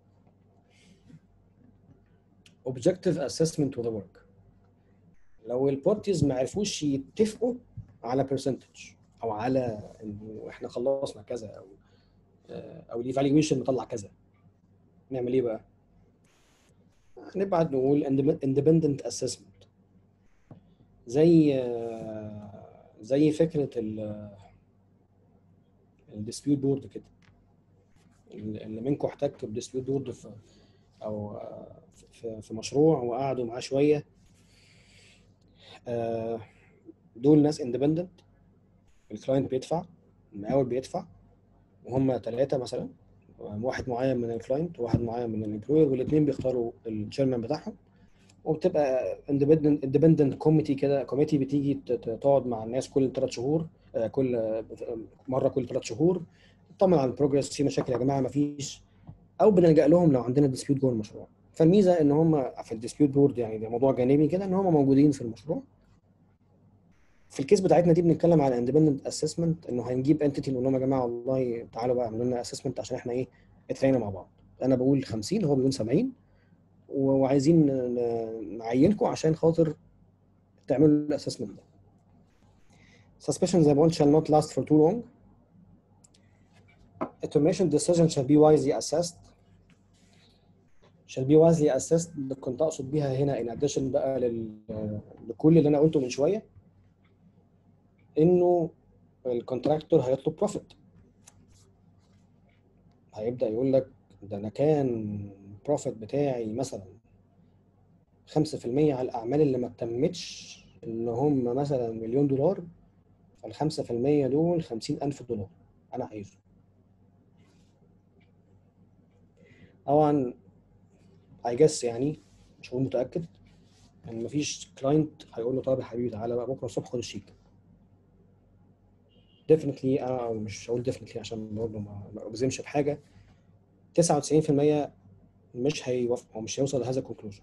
objective assessment of the work لو البارتيز ما عرفوش يتفقوا على percentage او على انه احنا خلصنا كذا او او الايفالويشن مطلع كذا نعمل ايه بقى؟ نبعت نقول independent assessment زي زي فكره ال الديسبيوت بورد كده اللي منكم احتك بديسبيوت بورد في او في, في مشروع وقعدوا معاه شويه آه، دول ناس اندبندنت الكلاينت بيدفع المقاول بيدفع وهم ثلاثه مثلا واحد معين من الكلاينت وواحد معين من الامبلوير والاثنين بيختاروا الشيرمان بتاعهم وبتبقى اندبندنت اندبندنت كوميتي كده كوميتي بتيجي ت- ت- تقعد مع الناس كل ثلاث شهور آه، كل آه، مره كل ثلاث شهور تطمن على البروجرس في مشاكل يا جماعه ما فيش او بنلجا لهم لو عندنا ديسبيوت جوه المشروع فالميزه ان هم في الديسبيوت بورد يعني ده موضوع جانبي كده ان هم موجودين في المشروع في الكيس بتاعتنا دي بنتكلم على اندبندنت اسسمنت انه هنجيب انتيتي نقول لهم يا جماعه والله تعالوا بقى اعملوا لنا اسسمنت عشان احنا ايه اتفقنا مع بعض انا بقول 50 هو بيقول 70 و- وعايزين ن- نعينكم عشان خاطر تعملوا الاسسمنت ده suspicion زي ما قلت shall not last for too long a termination decision shall be wisely assessed shall be wisely assessed ده كنت اقصد بيها هنا in addition بقى لل... لكل اللي انا قلته من شويه انه الكونتراكتور هيطلب بروفيت هيبدا يقول لك ده انا كان البروفيت بتاعي مثلا 5% على الاعمال اللي ما تمتش ان هم مثلا مليون دولار فال 5% دول 50000 دولار انا عايزه طبعا اي جس يعني مش هقول متاكد ان مفيش كلاينت هيقول له طب يا حبيبي تعالى بقى بكره الصبح خد الشيك ديفنتلي انا أو مش هقول ديفنتلي عشان برضه ما ما اجزمش بحاجه 99% مش هيوافق او مش هيوصل لهذا الكونكلوجن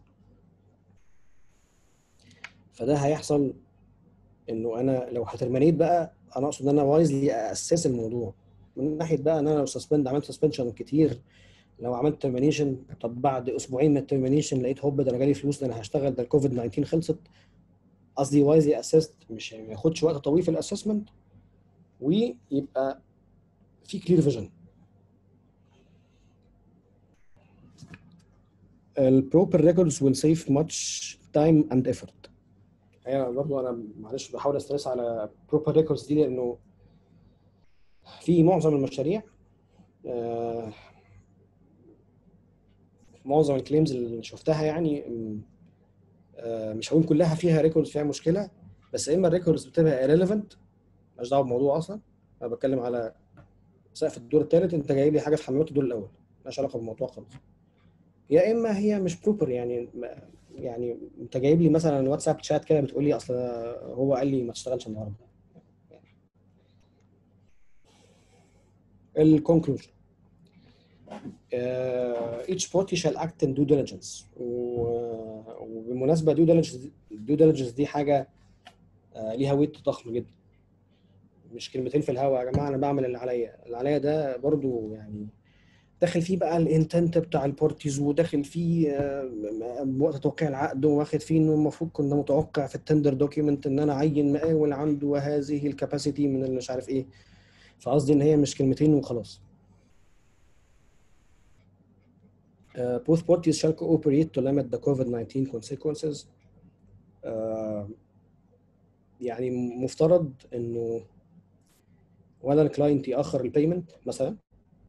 فده هيحصل انه انا لو هترمينيت بقى انا اقصد ان انا وايزلي اسس الموضوع من ناحيه بقى ان انا لو سسبند عملت سسبنشن كتير لو عملت ترمينيشن طب بعد اسبوعين من الترمينيشن لقيت هوب ده انا جالي فلوس ده انا هشتغل ده الكوفيد 19 خلصت قصدي وايزلي اسست مش ما ياخدش وقت طويل في الاسسمنت ويبقى في كلير فيجن البروبر ريكوردز will save much time and effort هي برضو انا معلش بحاول استرس على بروبر ريكوردز دي لانه في معظم المشاريع آه، معظم الكليمز اللي شفتها يعني م، آه، مش هقول كلها فيها ريكوردز فيها مشكله بس يا اما الريكوردز بتبقى irrelevant مالهاش دعوه بالموضوع اصلا انا بتكلم على سقف الدور الثالث انت جايب لي حاجه في حمامات الدور الاول مالهاش علاقه بالموضوع خالص يا اما هي مش بروبر يعني ما- يعني انت جايب لي مثلا واتساب شات كده بتقول لي اصل هو قال لي ما تشتغلش النهارده الكونكلوجن each party shall act in due diligence و- وبالمناسبه due diligence due diligence دي حاجه آه، ليها ويت ضخم جدا مش كلمتين في الهوا يا جماعه انا بعمل اللي عليا اللي عليا ده برضو يعني داخل فيه بقى الانتنت بتاع البارتيز وداخل فيه آه، وقت توقيع العقد واخد فيه انه المفروض كنا متوقع في التندر دوكيمنت ان انا اعين مقاول عنده هذه الكاباسيتي من اللي مش عارف ايه فقصدي ان هي مش كلمتين وخلاص Uh, both parties shall cooperate to limit the COVID-19 consequences. Uh, يعني مفترض انه ولا الكلاينت ياخر البيمنت مثلا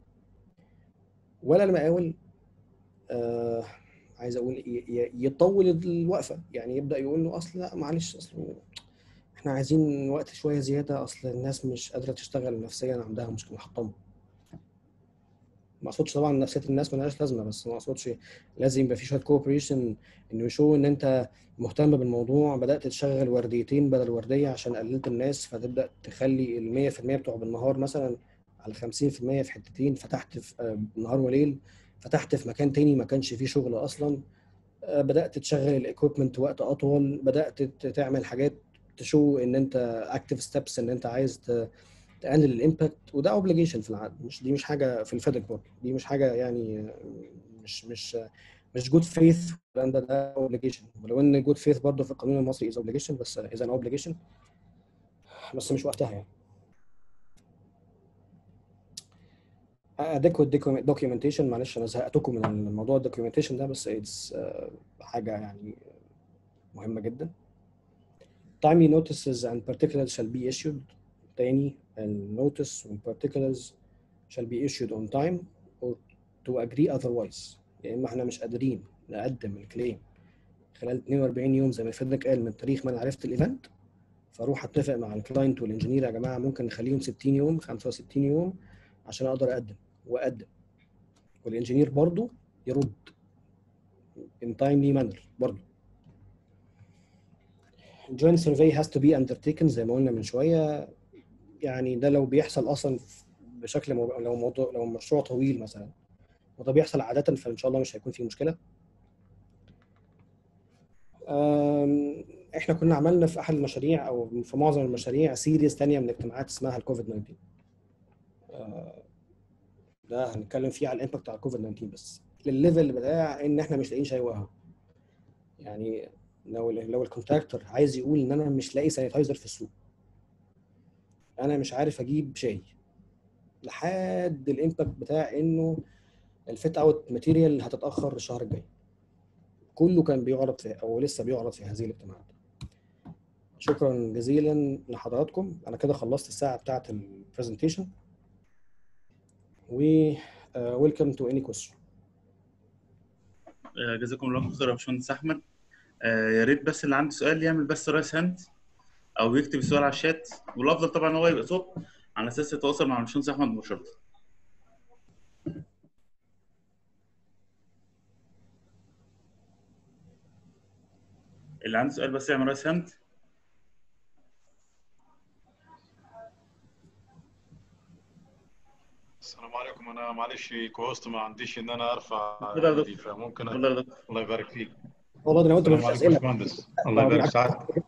ولا المقاول آه عايز اقول ي- ي- يطول الوقفه يعني يبدا يقول له اصل لا معلش اصل احنا عايزين وقت شويه زياده اصل الناس مش قادره تشتغل نفسيا عندها مشكله محطمه ما اقصدش طبعا نفسيه الناس ملهاش لازمه بس ما اقصدش لازم يبقى في شويه كوبريشن انه يشو ان انت مهتم بالموضوع بدات تشغل ورديتين بدل ورديه عشان قللت الناس فتبدا تخلي ال 100% بتوع بالنهار مثلا على 50% في حتتين فتحت في آه، نهار وليل فتحت في مكان تاني ما كانش فيه شغل اصلا آه، بدات تشغل الايكويبمنت وقت اطول بدات ت- تعمل حاجات تشو ان انت اكتف ستيبس ان انت عايز ت- تقلل الامباكت وده اوبليجيشن في العقد مش دي مش حاجه في الفيدك برضه دي مش حاجه يعني آه، مش مش مش جود فيث الكلام ده ده اوبليجيشن ولو ان جود فيث برضه في القانون المصري از اوبليجيشن بس اذا ان اوبليجيشن بس مش وقتها يعني اديكوت دوكيومنتيشن معلش انا زهقتكم من الموضوع الدوكيومنتيشن ده بس اتس حاجه يعني مهمه جدا timely notices and particulars shall be issued تاني ال notice and particulars shall be issued on time or to agree otherwise يا اما احنا مش قادرين نقدم الكليم خلال 42 يوم زي ما فضلك قال من تاريخ ما انا عرفت الايفنت فاروح اتفق مع الكلاينت والانجينير يا جماعه ممكن نخليهم 60 يوم 65 يوم عشان اقدر اقدم واقدم والانجينير برضو يرد in timely manner برضو joint survey has to be undertaken زي ما قلنا من شويه يعني ده لو بيحصل اصلا بشكل مو... لو موضوع لو مشروع طويل مثلا وده بيحصل عاده فان شاء الله مش هيكون فيه مشكله أم، احنا كنا عملنا في احد المشاريع او في معظم المشاريع سيريز تانية من الاجتماعات اسمها الكوفيد 19 أه، ده هنتكلم فيه على الامباكت بتاع الكوفيد 19 بس للليفل بتاع ان احنا مش لاقيين شاي وقهوه يعني لو لو الكونتراكتور عايز يقول ان انا مش لاقي سانيتايزر في السوق انا مش عارف اجيب شاي لحد الامباكت بتاع انه الفيت اوت ماتيريال هتتاخر الشهر الجاي كله كان بيعرض في او لسه بيعرض في هذه الاجتماعات شكرا جزيلا لحضراتكم انا كده خلصت الساعه بتاعه البرزنتيشن و ويلكم تو اني كويستشن آه، جزاكم الله خير يا باشمهندس احمد آه، يا ريت بس اللي عنده سؤال يعمل بس رايس هاند او يكتب السؤال على الشات والافضل طبعا هو يبقى صوت على اساس يتواصل مع الباشمهندس احمد مباشره اللي عنده سؤال بس يعمل رايس هاند السلام عليكم انا معلش كوست ما عنديش ان انا ارفع اتفضل يا ايدي دكتور. فممكن اتفضل يا دكتور الله يبارك فيك والله ده لو انت السلام مفيش عليكم يا اسئله باشمهندس الله يبارك في سعادتك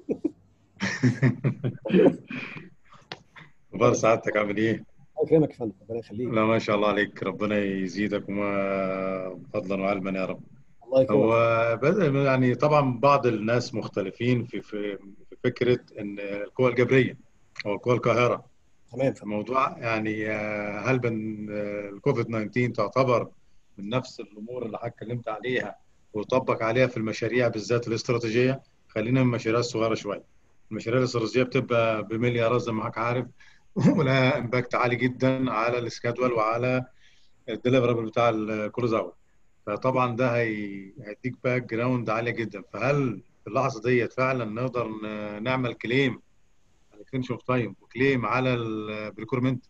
اخبار سعادتك عامل ايه؟ الله يكرمك يا فندم ربنا يخليك لا ما شاء الله عليك ربنا يزيدك وما فضلا وعلما يا رب الله يكرمك هو بدأ يعني طبعا بعض الناس مختلفين في في في فكره ان القوى الجبريه او القوى القاهره تمام فندم الموضوع يعني آه، هل بن آه، الكوفيد 19 تعتبر من نفس الامور اللي حضرتك اتكلمت عليها وطبق عليها في المشاريع بالذات الاستراتيجيه خلينا من المشاريع الصغيره شويه المشاريع الاستراتيجيه بتبقى بمليارات زي ما حضرتك عارف ولها امباكت عالي جدا على السكادول وعلى الديليفربل بتاع الكلوز اوت فطبعا ده هي- هيديك باك جراوند عاليه جدا فهل في اللحظه ديت فعلا نقدر ن- نعمل كليم على اكستنشن اوف تايم وكليم على البريكورمنت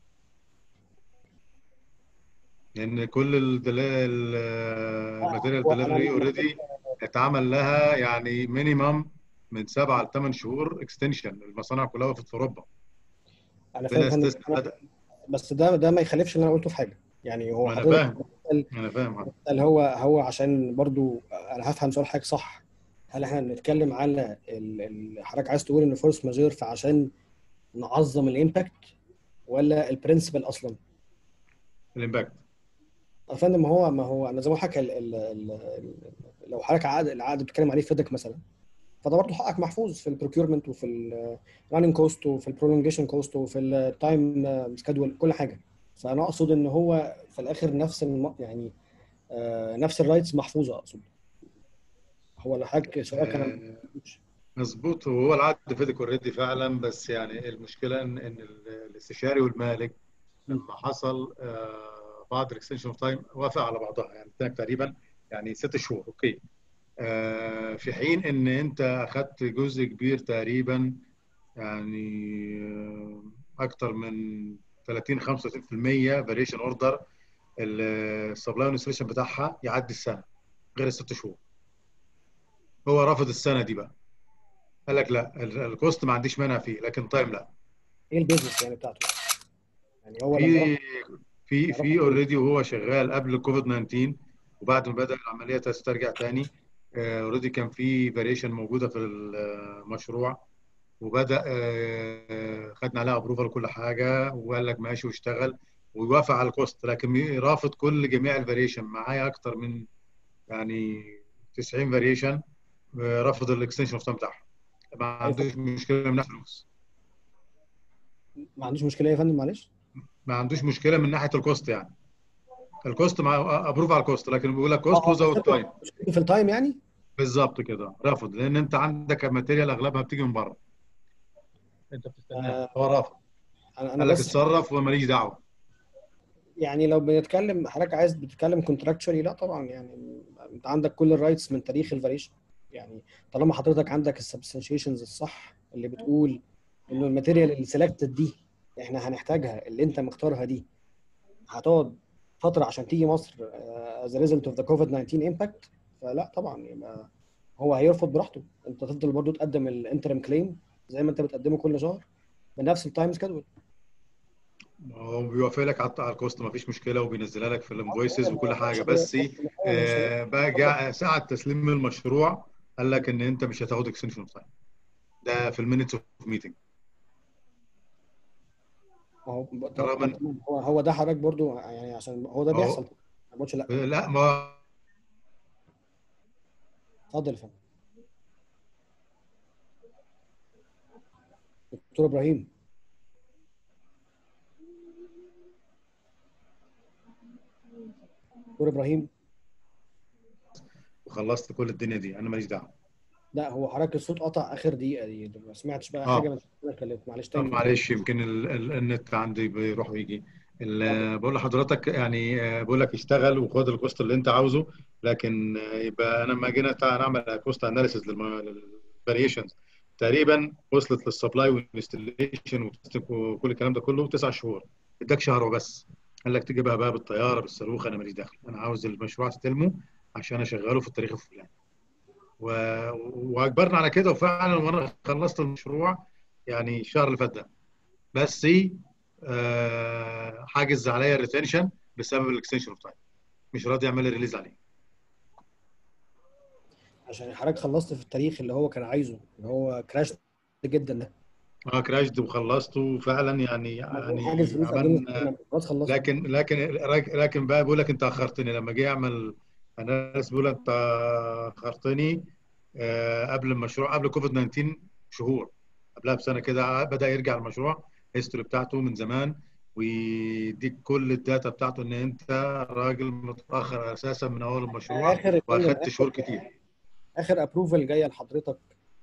لان كل الماتيريال ديليفري اوريدي اتعمل لها يعني مينيمم من سبعه لثمان شهور اكستنشن المصانع كلها وقفت في اوروبا انا فاهم بلا يا فندم استثناء أنا- بس ده ده ما يخالفش اللي انا قلته في حاجه يعني هو ما انا حضرتك فاهم بتسأل- انا فاهم بتسأل هو هو عشان برضو انا هفهم سؤال حضرتك صح هل احنا بنتكلم على ال- ال- حضرتك عايز تقول ان فورس ماجور فعشان نعظم الامباكت ولا البرنسبل اصلا؟ الامباكت يا فندم ما هو ما هو انا زي ما حضرتك ال- ال- ال- ال- لو حضرتك عقد العقد بتتكلم عليه فيدك مثلا فده برضه حقك محفوظ في البروكيورمنت وفي الراننج كوست وفي البرولونجيشن كوست وفي التايم سكادول كل حاجه فانا اقصد ان هو في الاخر نفس الم... يعني آه، نفس الرايتس محفوظه اقصد هو اللي حضرتك سؤال كان آه، مظبوط وهو العقد فيدك اوريدي فعلا بس يعني المشكله ان ان الاستشاري والمالك لما حصل آه، بعض الاكستنشن اوف تايم وافق على بعضها يعني اداك تقريبا يعني ست شهور اوكي آه، في حين ان انت اخذت جزء كبير تقريبا يعني آه، اكتر من 30 35% فاريشن اوردر السبلاي انستليشن بتاعها يعدي السنه غير الست شهور هو رافض السنه دي بقى قال لك لا ال- الكوست ما عنديش مانع فيه لكن تايم لا ايه البيزنس يعني بتاعته يعني هو لما في راح في في اوريدي وهو شغال قبل الكوفيد 19 وبعد ما بدا العمليه تسترجع تاني اوريدي كان في فاريشن موجوده في المشروع وبدا آه، خدنا عليها ابروفال كل حاجه وقال لك ماشي واشتغل ويوافق على الكوست لكن رافض كل جميع الفاريشن معايا اكتر من يعني 90 فاريشن رافض الاكستنشن اوف تايم بتاعها ما عندوش مشكله من ناحيه الفلوس ما عندوش مشكله يا فندم معلش ما عندوش مشكله من ناحيه الكوست يعني الكوست مع ابروف على الكوست لكن بيقول لك كوست آه، آه، وزود مشكلته- تايم مشكلته في التايم يعني بالظبط كده رافض لان انت عندك ماتيريال اغلبها بتيجي من بره انت بتستناها آه، هو رافض انا قال انا لك بس اتصرف وماليش دعوه يعني لو بنتكلم حضرتك عايز بتتكلم كونتراكشولي لا طبعا يعني انت عندك كل الرايتس من تاريخ الفاريشن يعني طالما حضرتك عندك السبستنشيشنز الصح اللي بتقول انه الماتيريال اللي سيلكتد دي احنا هنحتاجها اللي انت مختارها دي هتقعد فتره عشان تيجي مصر از ريزلت اوف ذا كوفيد 19 امباكت فلا طبعا يبقى هو هيرفض براحته انت تفضل برضه تقدم الانترم كليم زي ما انت بتقدمه كل شهر بنفس التايم سكادول هو بيوافق لك على على الكوست ما فيش مشكله وبينزلها لك في الانفويسز وكل حاجه بس آه، بقى جاء ساعه تسليم المشروع قال لك ان انت مش هتاخد اكستنشن اوف تايم ده في المينتس اوف ميتنج هو طالما هو هو ده حضرتك برضو يعني عشان هو ده هو- بيحصل ما بقولش لا لا ما اتفضل يا فندم دكتور ابراهيم دكتور ابراهيم وخلصت كل الدنيا دي انا ماليش دعوه لا هو حضرتك الصوت قطع اخر دقيقه دي ما سمعتش بقى آه. حاجه من اللي اتكلمت معلش طب تاني معلش يمكن ال- ال- النت عندي بيروح ويجي ال- بقول لحضرتك يعني آه، بقول لك اشتغل وخد الكوست اللي انت عاوزه لكن آه، يبقى انا لما جينا تع- نعمل كوست اناليسيس للفاريشنز تقريبا وصلت للسبلاي والانستليشن وكل الكلام ده كله تسع شهور اداك شهر وبس قال لك تجيبها بقى بالطياره بالصاروخ انا ماليش دخل انا عاوز المشروع تستلمه عشان اشغله في التاريخ الفلاني و- واجبرنا على كده وفعلا وانا خلصت المشروع يعني الشهر اللي فات ده بس آه، حاجز عليا الريتنشن بسبب الاكستنشن اوف تايم مش راضي يعمل لي ريليز عليه عشان حضرتك خلصت في التاريخ اللي هو كان عايزه اللي هو كراش جدا ده اه كراشد وخلصته وفعلا يعني يعني حاجز فلوس عملنا قدمت خلاص خلصت لكن لكن لكن بقى بيقول لك انت اخرتني لما جه يعمل الناس بيقول انت اخرتني آه، قبل المشروع قبل كوفيد 19 شهور قبلها بسنه كده بدا يرجع المشروع الهيستوري بتاعته من زمان ويديك كل الداتا بتاعته ان انت راجل متاخر اساسا من اول المشروع اخر واخدت شهور كتير اخر ابروفل جايه لحضرتك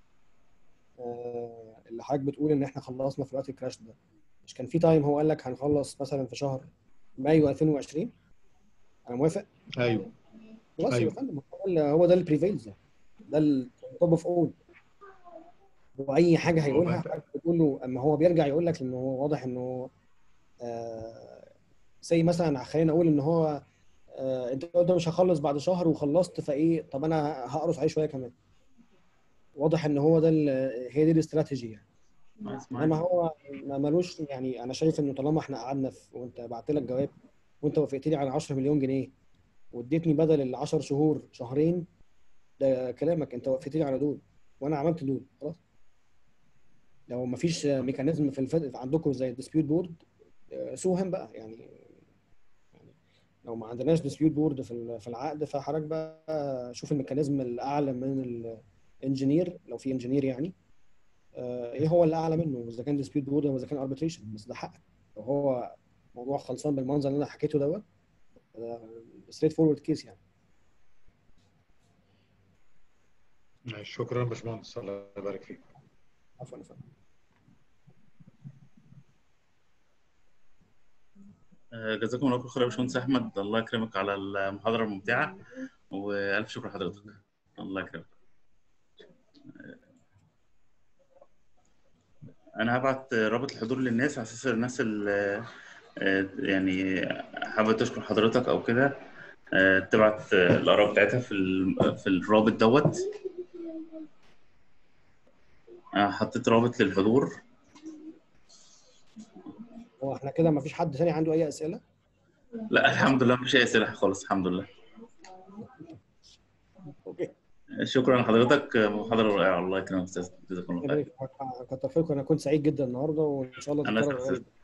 آه، اللي حضرتك بتقول ان احنا خلصنا في الوقت الكراش ده مش كان في تايم هو قال لك هنخلص مثلا في شهر مايو 2020 انا موافق ايوه خلاص أيوة. يا فندم هو ده ال- هو ده البريفيلز ده التوب اوف اول واي حاجه هيقولها ما- حضرتك بتقول له اما هو بيرجع يقول لك انه هو واضح انه زي مثلا خلينا اقول ان هو آه، انت قلت مش هخلص بعد شهر وخلصت فايه طب انا هقرص عليه شويه كمان واضح ان هو ده ال- هي دي الاستراتيجي يعني انما هو ما ملوش يعني انا شايف انه طالما احنا قعدنا في وانت بعت لك جواب وانت وافقت لي على 10 مليون جنيه واديتني بدل ال 10 شهور شهرين ده كلامك انت وافقت لي على دول وانا عملت دول خلاص لو ما فيش ميكانيزم في الفد... عندكم زي الديسبيوت بورد سوهم بقى يعني يعني لو ما عندناش ديسبيوت بورد في ال- في العقد فحضرتك بقى شوف الميكانيزم الاعلى من الانجينير لو في انجينير يعني آه، ايه هو اللي اعلى منه اذا كان ديسبيوت بورد او اذا كان اربيتريشن بس ده حقك لو هو موضوع خلصان بالمنظر اللي انا حكيته دوت ستريت فورورد كيس يعني شكرا يا باشمهندس الله يبارك فيك عفوا يا فندم آه، جزاكم الله كل خير يا باشمهندس احمد الله يكرمك على المحاضره الممتعه والف شكر لحضرتك الله يكرمك انا هبعت رابط الحضور للناس على اساس الناس اللي آه، يعني حابب تشكر حضرتك او كده آه، تبعت آه، الاراء بتاعتها في ال- في الرابط دوت آه، حطيت رابط للحضور هو احنا كده مفيش حد ثاني عنده اي اسئله لا الحمد لله مفيش اي اسئله خالص الحمد لله اوكي شكرا لحضرتك آه، محاضره رائعه الله يكرمك استاذ جزاك الله خير كتر خيركم انا كنت سعيد جدا النهارده وان شاء الله انا تتكرر اسف قريب